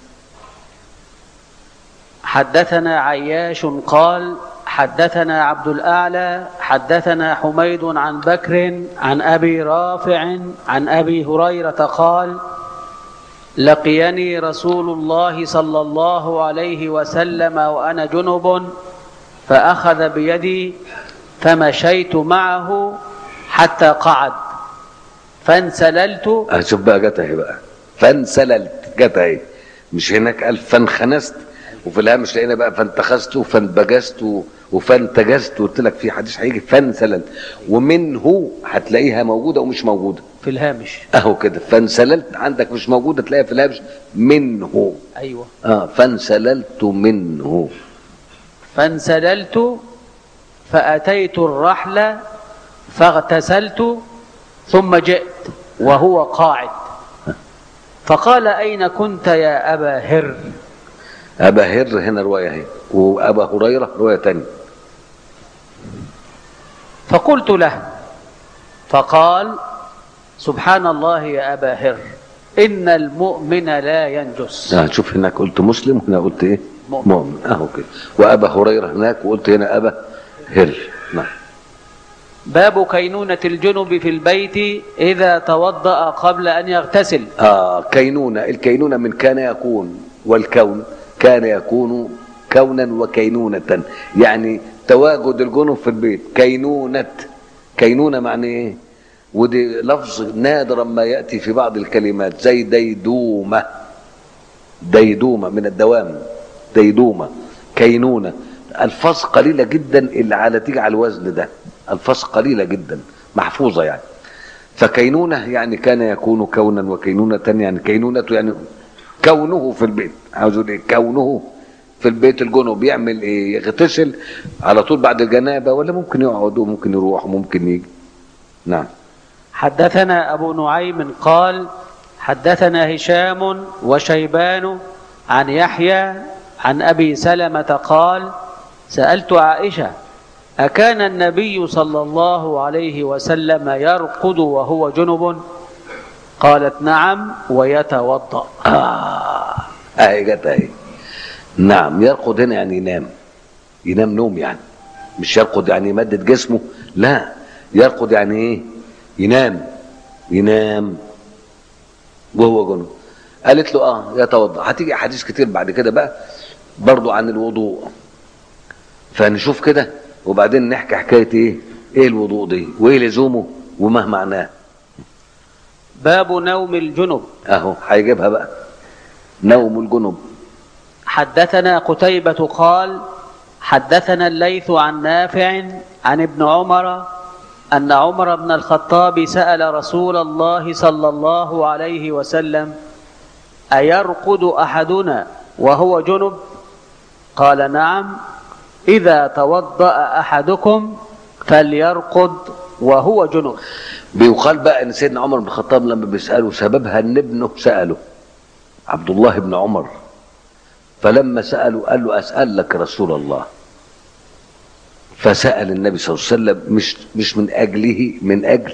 حدثنا عياش قال حدثنا عبد الأعلى حدثنا حميد عن بكر عن أبي رافع عن أبي هريرة قال لقيني رسول الله صلى الله عليه وسلم وأنا جنب فأخذ بيدي فمشيت معه حتى قعد فانسللت شوف بقى جت اهي بقى فانسللت جت اهي مش هناك قال فانخنست وفي الهامش لقينا بقى فانتخست وفانبجست و- وفانتجست قلت لك في حديث هيجي فانسللت ومنه هتلاقيها موجوده ومش موجوده في الهامش اهو كده فانسللت عندك مش موجوده تلاقيها في الهامش منه أيوة اه فانسللت منه فانسللت فأتيت الرحل فاغتسلت ثم جئت وهو قاعد فقال أين كنت يا أبا هر ابا هر هنا روايه اهي وابا هريره روايه تانية فقلت له فقال سبحان الله يا أبا هر إن المؤمن لا ينجس آه شوف هناك قلت مسلم هنا قلت ايه مؤمن. مؤمن اهو كده وابا هريره هناك وقلت هنا ابا هر نعم باب كينونة الجنب في البيت إذا توضأ قبل أن يغتسل آه كينونة الكينونة من كان يكون والكون كان يكون كونا وكينونة يعني تواجد الجنب في البيت كينونة كينونة معنى ايه ودي لفظ نادرا ما يأتي في بعض الكلمات زي ديدومة ديدومة من الدوام ديدومة كينونة الفاظ قليلة جدا اللي على تيجي على الوزن ده الفاظ قليلة جدا محفوظة يعني فكينونة يعني كان يكون كونا وكينونة يعني كينونة يعني كونه في البيت عاوز اقول ايه كونه في البيت الجنوب يعمل ايه يغتسل على طول بعد الجنابة ولا ممكن يقعد وممكن يروح وممكن يجي نعم حدثنا أبو نعيم قال حدثنا هشام وشيبان عن يحيى عن أبي سلمة قال سألت عائشة أكان النبي صلى الله عليه وسلم يرقد وهو جنب قالت نعم ويتوضأ آه اهي جت اهي نعم يرقد هنا يعني ينام ينام نوم يعني مش يرقد يعني يمدد جسمه لا يرقد يعني ايه ينام ينام وهو جنب قالت له اه يتوضا هتيجي احاديث كتير بعد كده بقى برضو عن الوضوء فنشوف كده وبعدين نحكي حكايه ايه ايه الوضوء دي وايه لزومه وما معناه باب نوم الجنب اهو هيجيبها بقى نوم الجنب حدثنا قتيبة قال حدثنا الليث عن نافع عن ابن عمر أن عمر بن الخطاب سأل رسول الله صلى الله عليه وسلم أيرقد أحدنا وهو جنب قال نعم إذا توضأ أحدكم فليرقد وهو جنب بيقال بقى ان سيدنا عمر بن الخطاب لما بيساله سببها ان ابنه ساله عبد الله بن عمر فلما ساله قال له اسالك رسول الله فسال النبي صلى الله عليه وسلم مش مش من اجله من اجل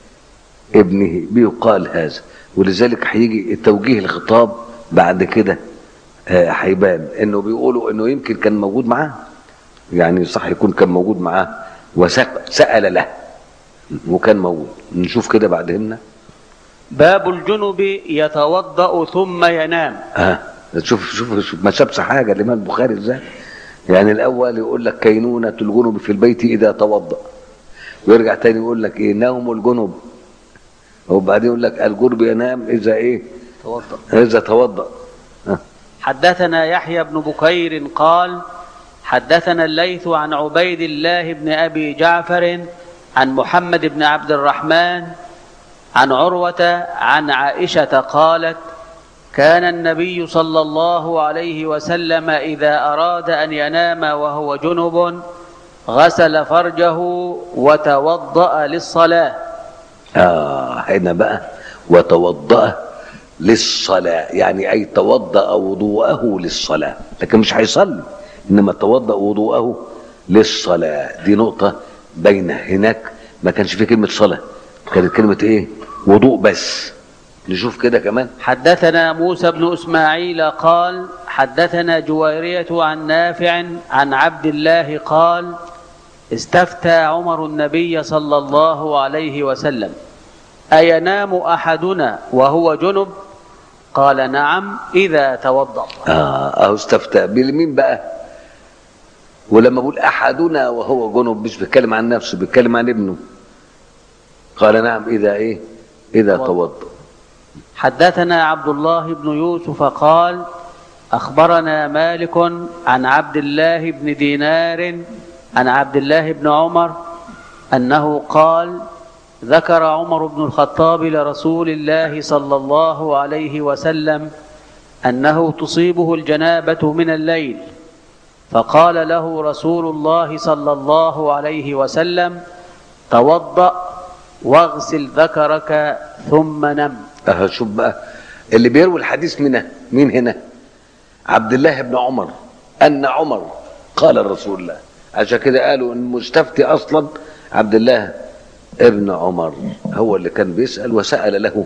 ابنه بيقال هذا ولذلك هيجي توجيه الخطاب بعد كده آه، هيبان انه بيقولوا انه يمكن كان موجود معاه يعني صح يكون كان موجود معاه وسال له وكان موجود نشوف كده بعدين باب الجنب يتوضأ ثم ينام ها شوف شوف شوف ما سابش حاجه الامام البخاري ازاي يعني الاول يقول لك كينونه الجنب في البيت اذا توضا ويرجع تاني يقول لك ايه نوم الجنب وبعدين يقول لك الجنب ينام اذا ايه توضأ اذا توضا ها. حدثنا يحيى بن بكير قال حدثنا الليث عن عبيد الله بن ابي جعفر عن محمد بن عبد الرحمن عن عروه عن عائشه قالت كان النبي صلى الله عليه وسلم اذا اراد ان ينام وهو جنب غسل فرجه وتوضا للصلاه اه هنا بقى وتوضأ للصلاة يعني أي توضأ وضوءه للصلاة لكن مش هيصلي إنما توضأ وضوءه للصلاة دي نقطة باينة هناك ما كانش في كلمة صلاة كانت كلمة إيه وضوء بس نشوف كده كمان حدثنا موسى بن اسماعيل قال حدثنا جويريه عن نافع عن عبد الله قال استفتى عمر النبي صلى الله عليه وسلم اينام احدنا وهو جنب قال نعم اذا توضا آه أهو استفتى بالمين بقى ولما بقول أحدنا وهو جنب مش بيتكلم عن نفسه بيتكلم عن ابنه قال نعم إذا إيه إذا توضأ. توضأ حدثنا عبد الله بن يوسف قال اخبرنا مالك عن عبد الله بن دينار عن عبد الله بن عمر انه قال ذكر عمر بن الخطاب لرسول الله صلى الله عليه وسلم انه تصيبه الجنابه من الليل فقال له رسول الله صلى الله عليه وسلم توضا واغسل ذكرك ثم نم أهو شوف بقى اللي بيروي الحديث من مين هنا عبد الله بن عمر أن عمر قال الرسول الله عشان كده قالوا ان المستفتي اصلا عبد الله ابن عمر هو اللي كان بيسال وسال له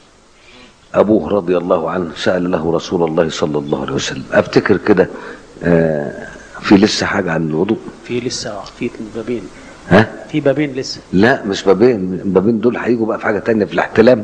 ابوه رضي الله عنه سال له رسول الله صلى الله عليه وسلم افتكر كده آه، في لسه حاجه عن الوضوء في لسه في بابين ها في بابين لسه لا مش بابين بابين دول هيجوا بقى في حاجه تانية في الاحتلام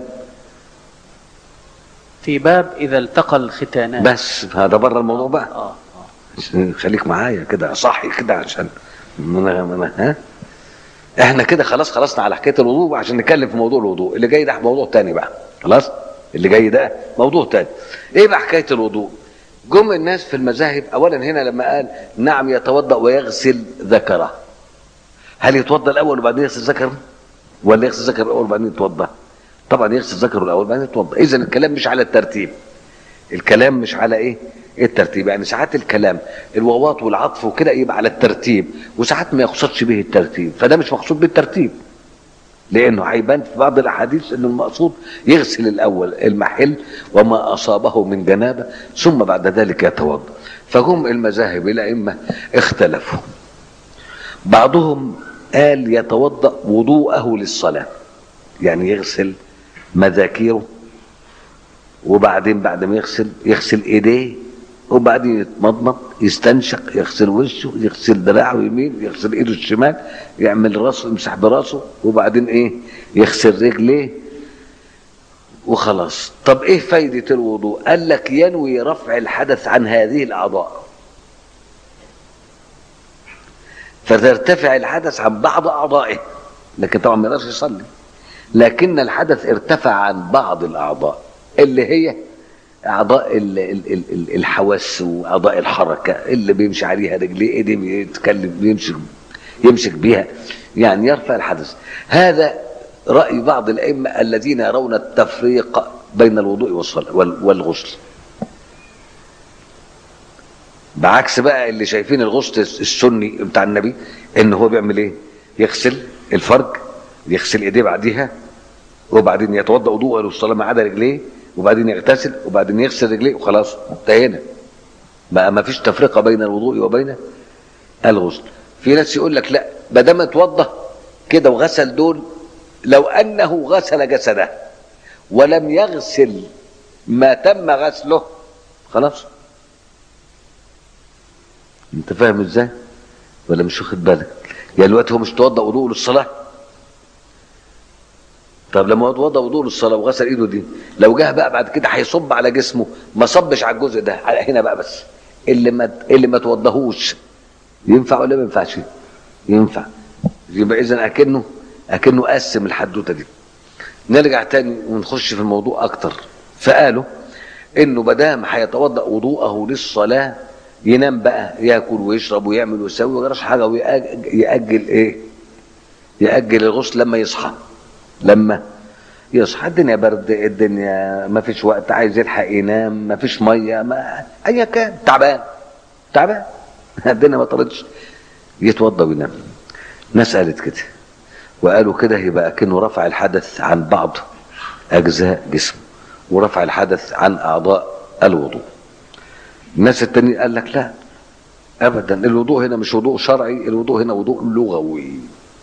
في باب اذا التقى الختانان بس هذا بره الموضوع بقى اه آه. عشان خليك معايا كده صحي كده عشان ما ما ما ها احنا كده خلاص خلصنا على حكايه الوضوء عشان نتكلم في موضوع الوضوء اللي جاي ده موضوع تاني بقى خلاص اللي جاي ده موضوع تاني ايه بقى حكايه الوضوء جم الناس في المذاهب اولا هنا لما قال نعم يتوضا ويغسل ذكره هل يتوضا الاول وبعدين يغسل ذكره ولا يغسل ذكره الاول وبعدين يتوضا طبعا يغسل ذكره الاول وبعدين يتوضا اذا الكلام مش على الترتيب الكلام مش على ايه الترتيب يعني ساعات الكلام الواوات والعطف وكده يبقى على الترتيب وساعات ما يقصدش به الترتيب فده مش مقصود بالترتيب لانه هيبان في بعض الاحاديث ان المقصود يغسل الاول المحل وما اصابه من جنابه ثم بعد ذلك يتوضا فهم المذاهب الائمه اختلفوا بعضهم قال يتوضا وضوءه للصلاه يعني يغسل مذاكيره وبعدين بعد ما يغسل يغسل ايديه وبعدين يتمضمض يستنشق يغسل وشه يغسل دراعه يمين يغسل ايده الشمال يعمل راسه يمسح براسه وبعدين ايه يغسل رجليه وخلاص طب ايه فايدة الوضوء قال لك ينوي رفع الحدث عن هذه الاعضاء فترتفع الحدث عن بعض اعضائه لكن طبعا ما يقدرش يصلي لكن الحدث ارتفع عن بعض الاعضاء اللي هي اعضاء ال- ال- ال- ال- الحواس واعضاء الحركه اللي بيمشي عليها رجليه ايديه بيتكلم بيمسك يمسك بيها يعني يرفع الحدث هذا راي بعض الائمه الذين يرون التفريق بين الوضوء والصلاه وال- والغسل بعكس بقى اللي شايفين الغسل السني بتاع النبي ان هو بيعمل ايه يغسل الفرج يغسل ايديه بعديها وبعدين يتوضا وضوءه للصلاه ما عدا رجليه وبعدين يغتسل وبعدين يغسل رجليه وخلاص انتهينا بقى ما فيش تفرقه بين الوضوء وبين الغسل في ناس يقول لك لا ما دام اتوضا كده وغسل دول لو انه غسل جسده ولم يغسل ما تم غسله خلاص انت فاهم ازاي ولا مش واخد بالك يعني الوقت هو مش توضا وضوء للصلاه طب لما هو توضا وضوء للصلاه وغسل ايده دي لو جه بقى بعد كده هيصب على جسمه ما صبش على الجزء ده على هنا بقى بس اللي ما اللي ما توضاهوش ينفع ولا ما ينفعش ينفع يبقى اذا اكنه اكنه قسم الحدوته دي نرجع تاني ونخش في الموضوع اكتر فقالوا انه بدام هيتوضا وضوءه للصلاه ينام بقى ياكل ويشرب ويعمل ويسوي ويجراش حاجه ويأجل ايه يأجل الغسل لما يصحى لما يصحى الدنيا برد الدنيا ما فيش وقت عايز يلحق ينام ما فيش ميه ما ايا كان تعبان تعبان الدنيا ما طردش يتوضا وينام ناس قالت كده وقالوا كده يبقى كأنه رفع الحدث عن بعض اجزاء جسمه ورفع الحدث عن اعضاء الوضوء الناس التانيين قال لك لا ابدا الوضوء هنا مش وضوء شرعي الوضوء هنا وضوء لغوي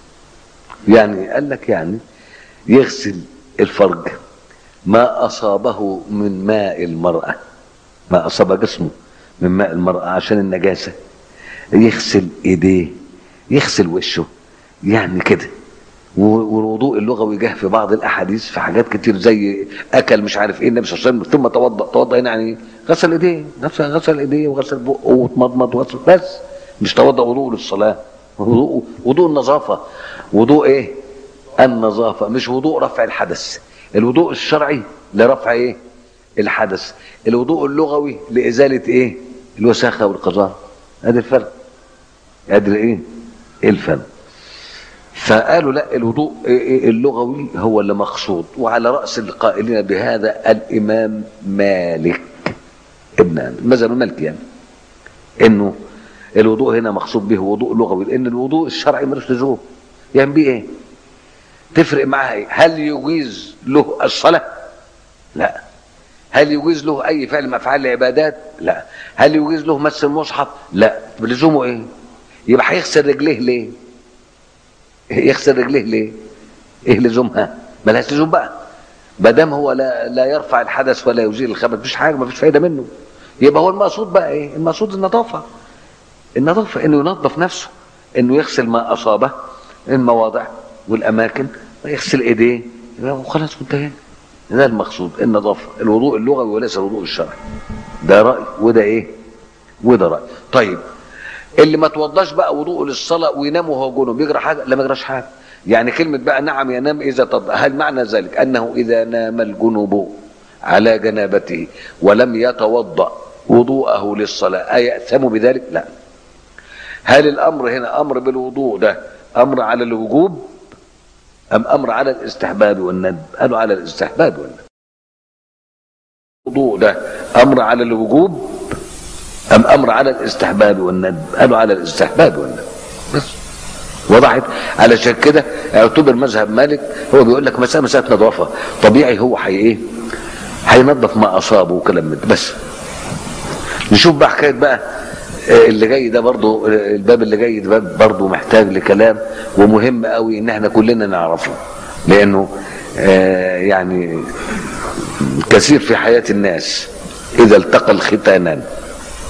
يعني قال لك يعني يغسل الفرج ما اصابه من ماء المراه ما اصاب جسمه من ماء المراه عشان النجاسه يغسل ايديه يغسل وشه يعني كده والوضوء اللغوي جه في بعض الاحاديث في حاجات كتير زي اكل مش عارف ايه النبي صلى الله عليه وسلم ثم توضا توضا هنا يعني غسل ايديه غسل غسل ايديه وغسل بقه واتمضمض وغسل بس مش توضا وضوء للصلاه وضوء وضوء النظافه وضوء ايه النظافه مش وضوء رفع الحدث الوضوء الشرعي لرفع ايه الحدث الوضوء اللغوي لازاله ايه الوساخه والقذاره ادي الفرق ادي ايه الفرق فقالوا لا الوضوء اللغوي هو اللي مقصود وعلى راس القائلين بهذا الامام مالك ابن أنس المذهب المالكي يعني انه الوضوء هنا مقصود به وضوء لغوي لان الوضوء الشرعي ملوش لزوم يعني بيه ايه تفرق معاه ايه هل يجيز له الصلاه لا هل يجيز له اي فعل من افعال العبادات لا هل يجيز له مس المصحف لا لزومه ايه يبقى هيغسل رجليه ليه يغسل رجليه ليه ايه لزومها ملهاش لزوم بقى ما دام هو لا لا يرفع الحدث ولا يزيل الخبث مفيش حاجه مفيش فايده منه يبقى هو المقصود بقى ايه المقصود النظافه النظافه انه ينظف نفسه انه يغسل ما اصابه المواضع والاماكن ويغسل ايديه وخلاص انتهينا ده المقصود النظافه الوضوء اللغوي وليس الوضوء الشرعي ده راي وده ايه وده راي طيب اللي ما توضاش بقى وضوءه للصلاه وينام وهو جنوب يجرى حاجه لا ما يجراش حاجه يعني كلمه بقى نعم ينام اذا توضا هل معنى ذلك انه اذا نام الجنوب على جنابته ولم يتوضا وضوءه للصلاه ايأثم بذلك لا هل الامر هنا امر بالوضوء ده امر على الوجوب ام امر على الاستحباب والندب قالوا على الاستحباب والندب الوضوء ده امر على الوجوب أم أمر على الاستحباب والندب قالوا على الاستحباب والندب بس وضحت علشان كده اعتبر مذهب مالك هو بيقول لك مسألة مسألة نظافة طبيعي هو حي ايه هينظف ما أصابه وكلام من ده بس نشوف بقى حكاية بقى اللي جاي ده برضو الباب اللي جاي ده باب برضو محتاج لكلام ومهم قوي ان احنا كلنا نعرفه لانه آه يعني كثير في حياة الناس اذا التقى الختانان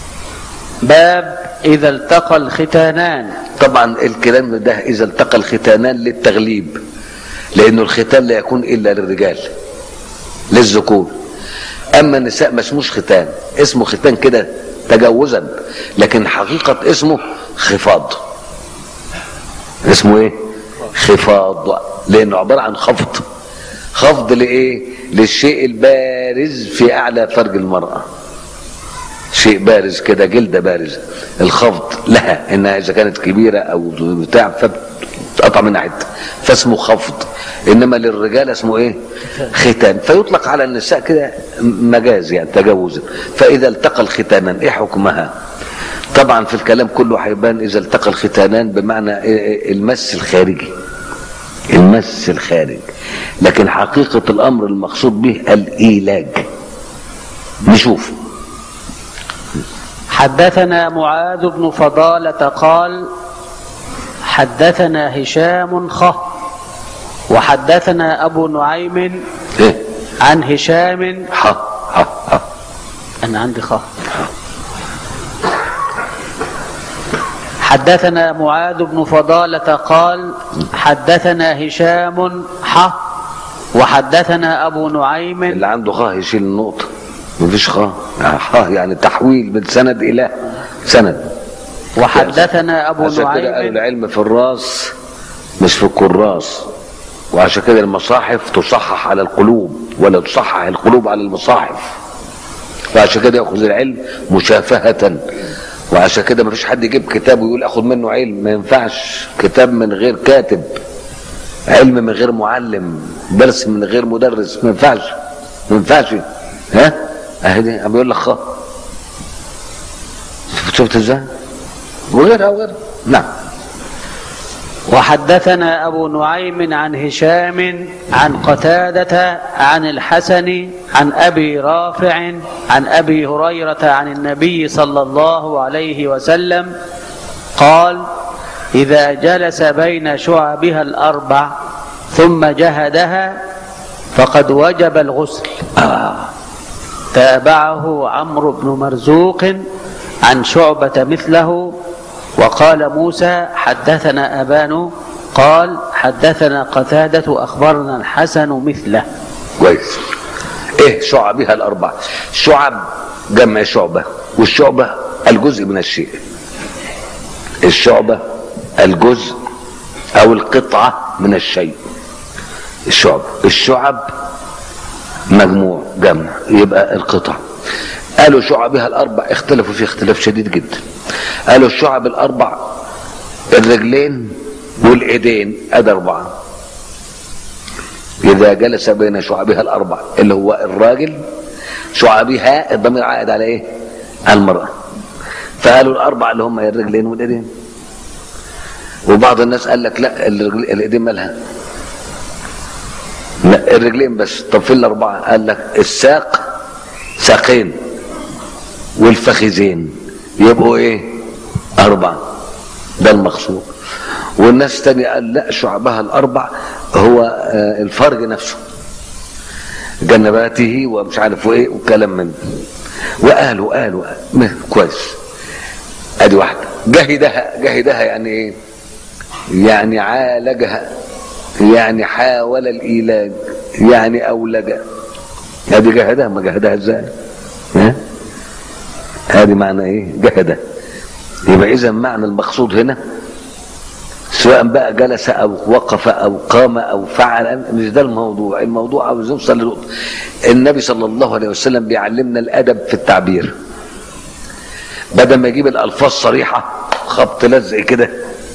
باب إذا التقى الختانان طبعا الكلام ده اذا التقى الختانان للتغليب لانه الختان لا يكون الا للرجال للذكور اما النساء ما اسموش ختان اسمه ختان كده تجوزا لكن حقيقة اسمه خفاض اسمه ايه خفاض لانه عبارة عن خفض خفض لايه للشيء البارز في اعلى فرج المرأة شيء بارز كده جلدة بارزة الخفض لها انها اذا كانت كبيرة او بتاع فبتقطع منها حته فاسمه خفض انما للرجال اسمه ايه ختان فيطلق على النساء كده مجاز يعني تجاوزا فاذا التقى الختانان ايه حكمها طبعا في الكلام كله هيبان اذا التقى الختانان بمعنى المس الخارجي المس الخارج لكن حقيقة الامر المقصود به الايلاج نشوف حدثنا معاذ بن فضالة قال حدثنا هشام خ وحدثنا أبو نعيم ايه عن هشام ح ح ح أنا عندي خ حدثنا معاذ بن فضالة قال حدثنا هشام ح وحدثنا أبو نعيم اللي عنده خاء يشيل النقطة مفيش خاء خاء يعني تحويل من سند إلى سند وحدثنا أبو عشان كده قالوا نعيم العلم في الراس مش في الكراس وعشان كده المصاحف تصحح على القلوب ولا تصحح القلوب على المصاحف وعشان كده ياخذ العلم مشافهة وعشان كده مفيش حد يجيب كتاب ويقول اخد منه علم ما ينفعش كتاب من غير كاتب علم من غير معلم درس من غير مدرس ما ينفعش ما ينفعش ها اهي دي عم بيقول لك خ شفت شفت ازاي وغيرها وغيرها نعم وحدثنا أبو نعيم عن هشام عن قتادة عن الحسن عن أبي رافع عن أبي هريرة عن النبي صلى الله عليه وسلم قال إذا جلس بين شعبها الأربع ثم جهدها فقد وجب الغسل تابعه عمرو بن مرزوق عن شعبة مثله وقال موسى حدثنا أبان قال حدثنا قتادة أخبرنا الحسن مثله كويس ايه شعبها الاربع شعب جمع شعبة والشعبة الجزء من الشيء الشعبة الجزء او القطعة من الشيء الشعب الشعب مجموع جمع يبقى القطع قالوا شعبها الاربع اختلفوا في اختلاف شديد جدا قالوا الشعب الاربع الرجلين والايدين ادي اربعه اذا جلس بين شعبها الاربع اللي هو الراجل شعبها الضمير عائد على ايه المراه فقالوا الاربع اللي هم الرجلين والايدين وبعض الناس قال لك لا الرجل الايدين مالها لا الرجلين بس طب في الاربعه قال لك الساق ساقين والفخذين يبقوا ايه اربعه ده المقصود والناس تاني قال لا شعبها الاربع هو آه، الفرج نفسه جنباته ومش عارف ايه وكلام من ده. وقالوا قالوا ما- كويس ادي واحده جهدها جهدها يعني ايه يعني عالجها يعني حاول الايلاج يعني اولج ادي جهدها ما جهدها ازاي ها هذه معنى ايه جهده يبقى اذا معنى المقصود هنا سواء بقى جلس او وقف او قام او فعل مش ده الموضوع الموضوع عاوز يوصل لنقطه النبي صلى الله عليه وسلم بيعلمنا الادب في التعبير بدل ما يجيب الالفاظ صريحه خبط لزق كده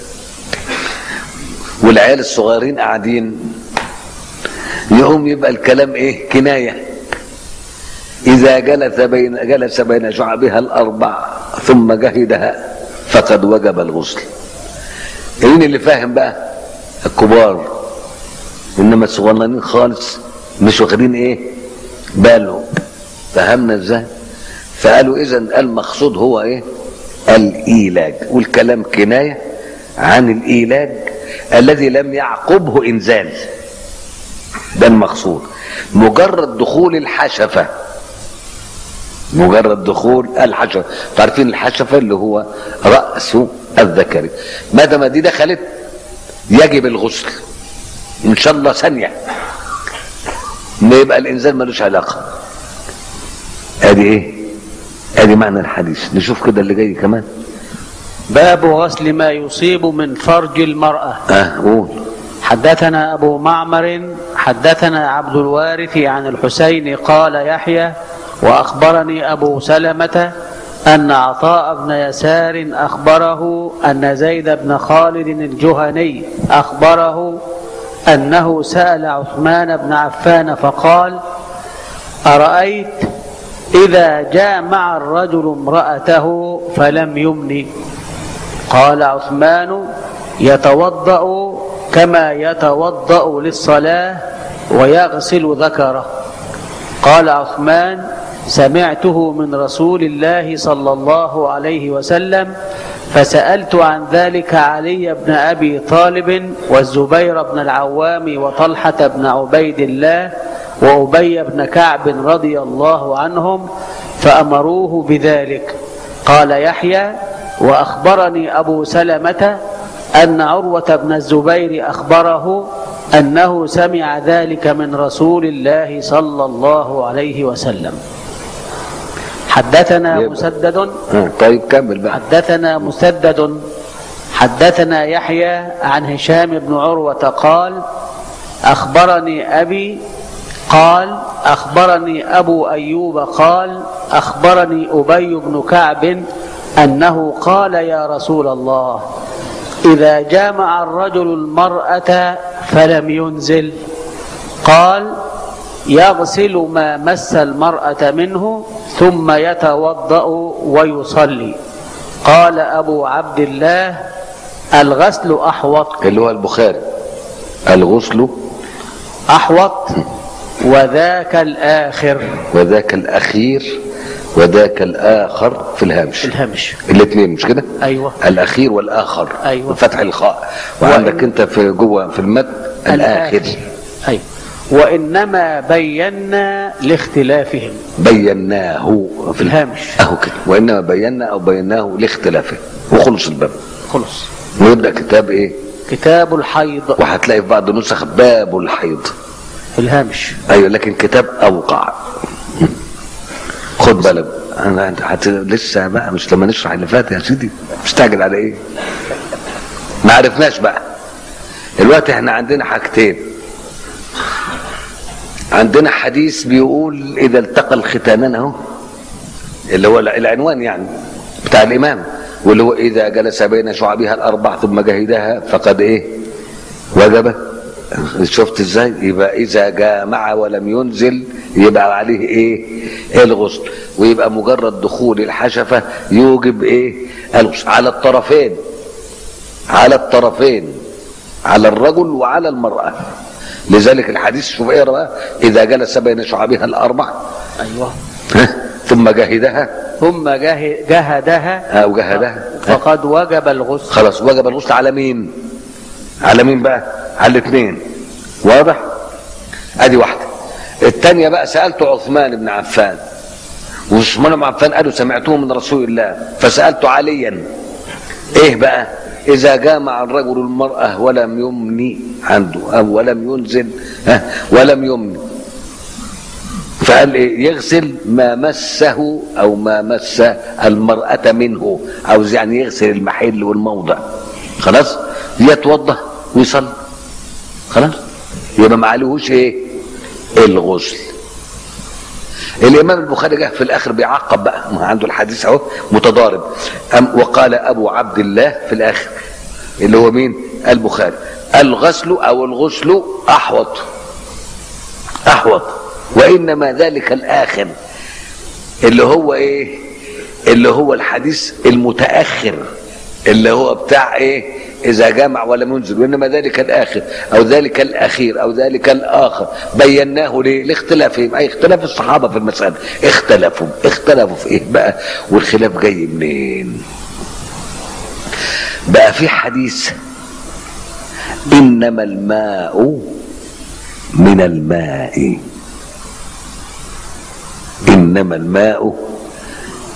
والعيال الصغيرين قاعدين يقوم يبقى الكلام ايه كنايه إذا جلس بين جلس بين شعبها الأربع ثم جهدها فقد وجب الغسل. مين اللي فاهم بقى؟ الكبار. إنما الصغننين خالص مش واخدين إيه؟ بالهم. فهمنا إزاي؟ فقالوا إذا المقصود هو إيه؟ الإيلاج، والكلام كناية عن الإيلاج الذي لم يعقبه إنزال. ده المقصود. مجرد دخول الحشفه مجرد دخول الحشفة عارفين الحشفة اللي هو رأس الذكر ما دام دي دخلت يجب الغسل ان شاء الله ثانية ما يبقى الانسان ملوش علاقة ادي ايه ادي معنى الحديث نشوف كده اللي جاي كمان باب غسل ما يصيب من فرج المرأة اه قول حدثنا أبو معمر حدثنا عبد الوارث عن الحسين قال يحيى وأخبرني أبو سلمة أن عطاء بن يسار أخبره أن زيد بن خالد الجهني أخبره أنه سأل عثمان بن عفان فقال أرأيت إذا جامع الرجل امرأته فلم يمن قال عثمان يتوضأ كما يتوضأ للصلاة ويغسل ذكره قال عثمان سمعته من رسول الله صلى الله عليه وسلم فسألت عن ذلك علي بن أبي طالب والزبير بن العوام وطلحة بن عبيد الله وأبي بن كعب رضي الله عنهم فأمروه بذلك قال يحيى وأخبرني أبو سلمة أن عروة بن الزبير أخبره أنه سمع ذلك من رسول الله صلى الله عليه وسلم حدثنا يبقى. مسدد آه. طيب كمل بقى حدثنا مسدد حدثنا يحيى عن هشام بن عروة قال أخبرني أبي قال أخبرني أبو أيوب قال أخبرني أبي بن كعب أنه قال يا رسول الله إذا جامع الرجل المرأة فلم ينزل قال يغسل ما مس المرأة منه ثم يتوضأ ويصلي قال أبو عبد الله الغسل أحوط اللي هو البخاري الغسل أحوط وذاك الآخر وذاك الأخير وذاك الآخر في الهامش الهمش الاثنين مش كده أيوة الأخير والآخر أيوة. بفتح الخاء وعندك أنت في جوه في المد الآخر أيوة وإنما بينا لاختلافهم بيناه في الهامش اهو كده وانما بينا او بيناه لاختلافه وخلص الباب خلص ويبدا كتاب ايه كتاب الحيض وهتلاقي في بعض النسخ باب الحيض في الهامش ايوه لكن كتاب اوقع خد بالك انا انت هت... لسه بقى مش لما نشرح اللي فات يا سيدي مستعجل على ايه ما عرفناش بقى دلوقتي احنا عندنا حاجتين عندنا حديث بيقول اذا التقى الختانان اهو اللي هو العنوان يعني بتاع الامام واللي هو اذا جلس بين شعبها الاربع ثم جهدها فقد ايه وجب شفت ازاي يبقى اذا جامع ولم ينزل يبقى عليه ايه الغسل ويبقى مجرد دخول الحشفه يوجب ايه الغسل على الطرفين على الطرفين على الرجل وعلى المراه لذلك الحديث شوف ايه بقى اذا جلس بين شعبها الاربع أيوة ها، ثم جهدها ثم جه- جهدها او جهدها فقد وجب الغسل خلاص وجب الغسل على مين على مين بقى على الاثنين واضح ادي واحده الثانيه بقى سالت عثمان بن عفان وعثمان بن عفان قالوا سمعته من رسول الله فسالت عليا ايه بقى اذا جامع الرجل المراه ولم يمني عنده او ولم ينزل ها ولم يمني فقال ايه يغسل ما مسه او ما مس المرأة منه عاوز يعني يغسل المحل والموضع خلاص يتوضا ويصلي خلاص يبقى ما عليهوش ايه الغسل الامام البخاري جه في الاخر بيعقب بقى ما عنده الحديث اهو متضارب أم وقال ابو عبد الله في الاخر اللي هو مين البخاري الغسل او الغسل احوط احوط وانما ذلك الاخر اللي هو ايه اللي هو الحديث المتاخر اللي هو بتاع ايه اذا جمع ولم ينزل وانما ذلك الاخر او ذلك الاخير او ذلك الاخر بيناه ليه لاختلافهم اي اختلاف الصحابه في المساله اختلفوا اختلفوا في ايه بقى والخلاف جاي منين بقى في حديث انما الماء من الماء انما الماء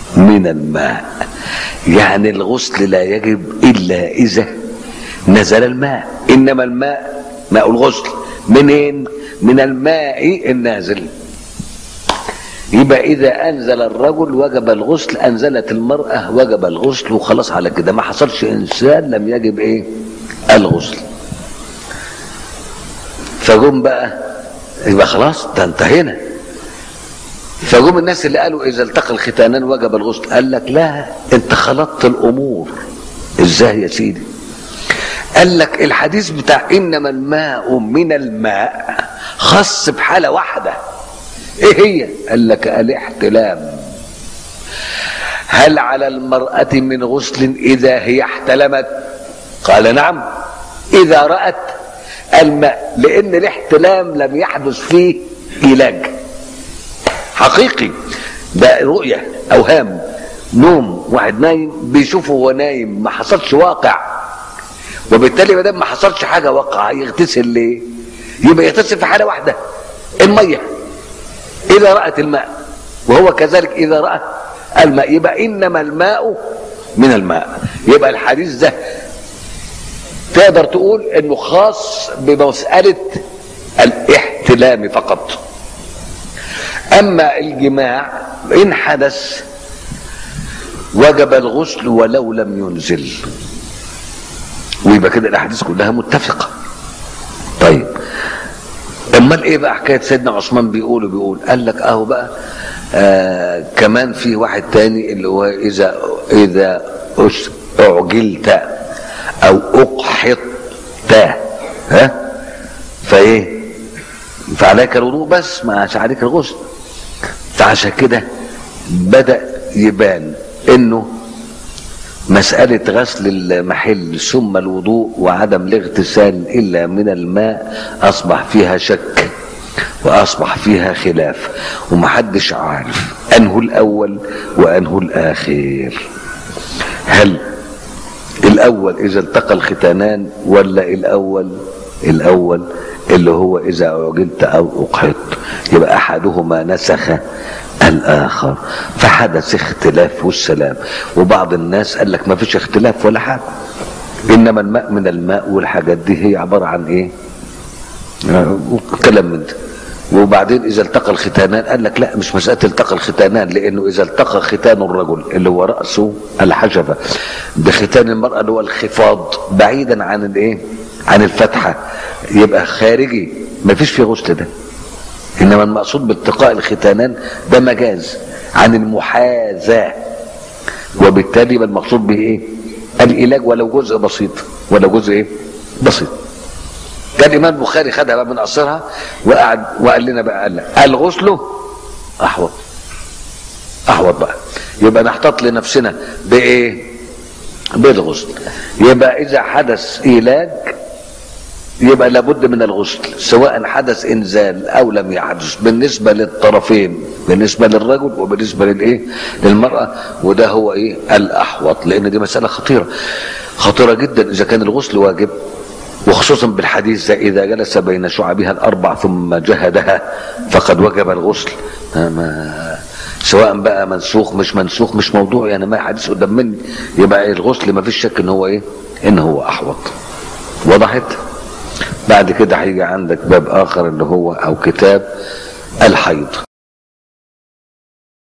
من الماء يعني الغسل لا يجب الا اذا نزل الماء انما الماء ماء الغسل منين من الماء النازل يبقى اذا انزل الرجل وجب الغسل انزلت المراه وجب الغسل وخلاص على كده ما حصلش انسان لم يجب ايه الغسل فجم بقى يبقى خلاص ده انتهينا فجم الناس اللي قالوا اذا التقى الختانان وجب الغسل قال لك لا انت خلطت الامور ازاي يا سيدي قال لك الحديث بتاع انما الماء من الماء خاص بحاله واحده ايه هي قال لك الاحتلام هل على المراه من غسل اذا هي احتلمت قال نعم اذا رات الماء لان الاحتلام لم يحدث فيه علاج حقيقي ده رؤية أوهام نوم واحد نايم بيشوفه وهو نايم ما حصلش واقع وبالتالي ما دام ما حصلش حاجة واقع يغتسل ليه؟ يبقى يغتسل في حالة واحدة المية إذا رأت الماء وهو كذلك إذا رأى الماء يبقى إنما الماء من الماء يبقى الحديث ده تقدر تقول انه خاص بمسألة الاحتلام فقط اما الجماع ان حدث وجب الغسل ولو لم ينزل ويبقى كده الاحاديث كلها متفقه طيب امال ايه بقى حكايه سيدنا عثمان بيقول وبيقول قال لك اهو بقى آه كمان في واحد تاني اللي هو اذا اذا أس- اعجلت او اقحط ها فايه فعليك الوضوء بس ما عليك الغسل فعشان كده بدأ يبان انه مسألة غسل المحل ثم الوضوء وعدم الاغتسال إلا من الماء أصبح فيها شك وأصبح فيها خلاف ومحدش عارف أنه الأول وأنه الآخر هل الأول إذا التقى الختانان ولا الأول الأول اللي هو إذا أعجلت أو أقحط يبقى أحدهما نسخ الآخر فحدث اختلاف والسلام وبعض الناس قال لك ما فيش اختلاف ولا حاجة إنما الماء من الماء والحاجات دي هي عبارة عن إيه كلام من ده وبعدين اذا التقى الختانان قال لك لا مش مساله التقى الختانان لانه اذا التقى ختان الرجل اللي هو راسه الحشفه بختان المراه اللي هو الخفاض بعيدا عن الايه عن الفتحه يبقى خارجي ما فيش فيه غسل ده انما المقصود بالتقاء الختانان ده مجاز عن المحاذاه وبالتالي يبقى المقصود به ايه العلاج ولو جزء بسيط ولو جزء ايه بسيط كان الامام البخاري خدها بقى من قصرها وقعد وقال لنا بقى قال لك الغسل احوط احوط بقى يبقى نحتاط لنفسنا بايه بالغسل يبقى اذا حدث علاج يبقى لابد من الغسل سواء حدث انزال او لم يحدث بالنسبه للطرفين بالنسبه للرجل وبالنسبه للايه للمراه وده هو ايه الاحوط لان دي مساله خطيره خطيره جدا اذا كان الغسل واجب وخصوصا بالحديث ده اذا جلس بين شعبها الاربع ثم جهدها فقد وجب الغسل ما سواء بقى منسوخ مش منسوخ مش موضوع يعني ما حديث قدام مني يبقى الغسل ما فيش شك ان هو ايه ان هو احوط وضحت بعد كده هيجي عندك باب اخر اللي هو او كتاب الحيض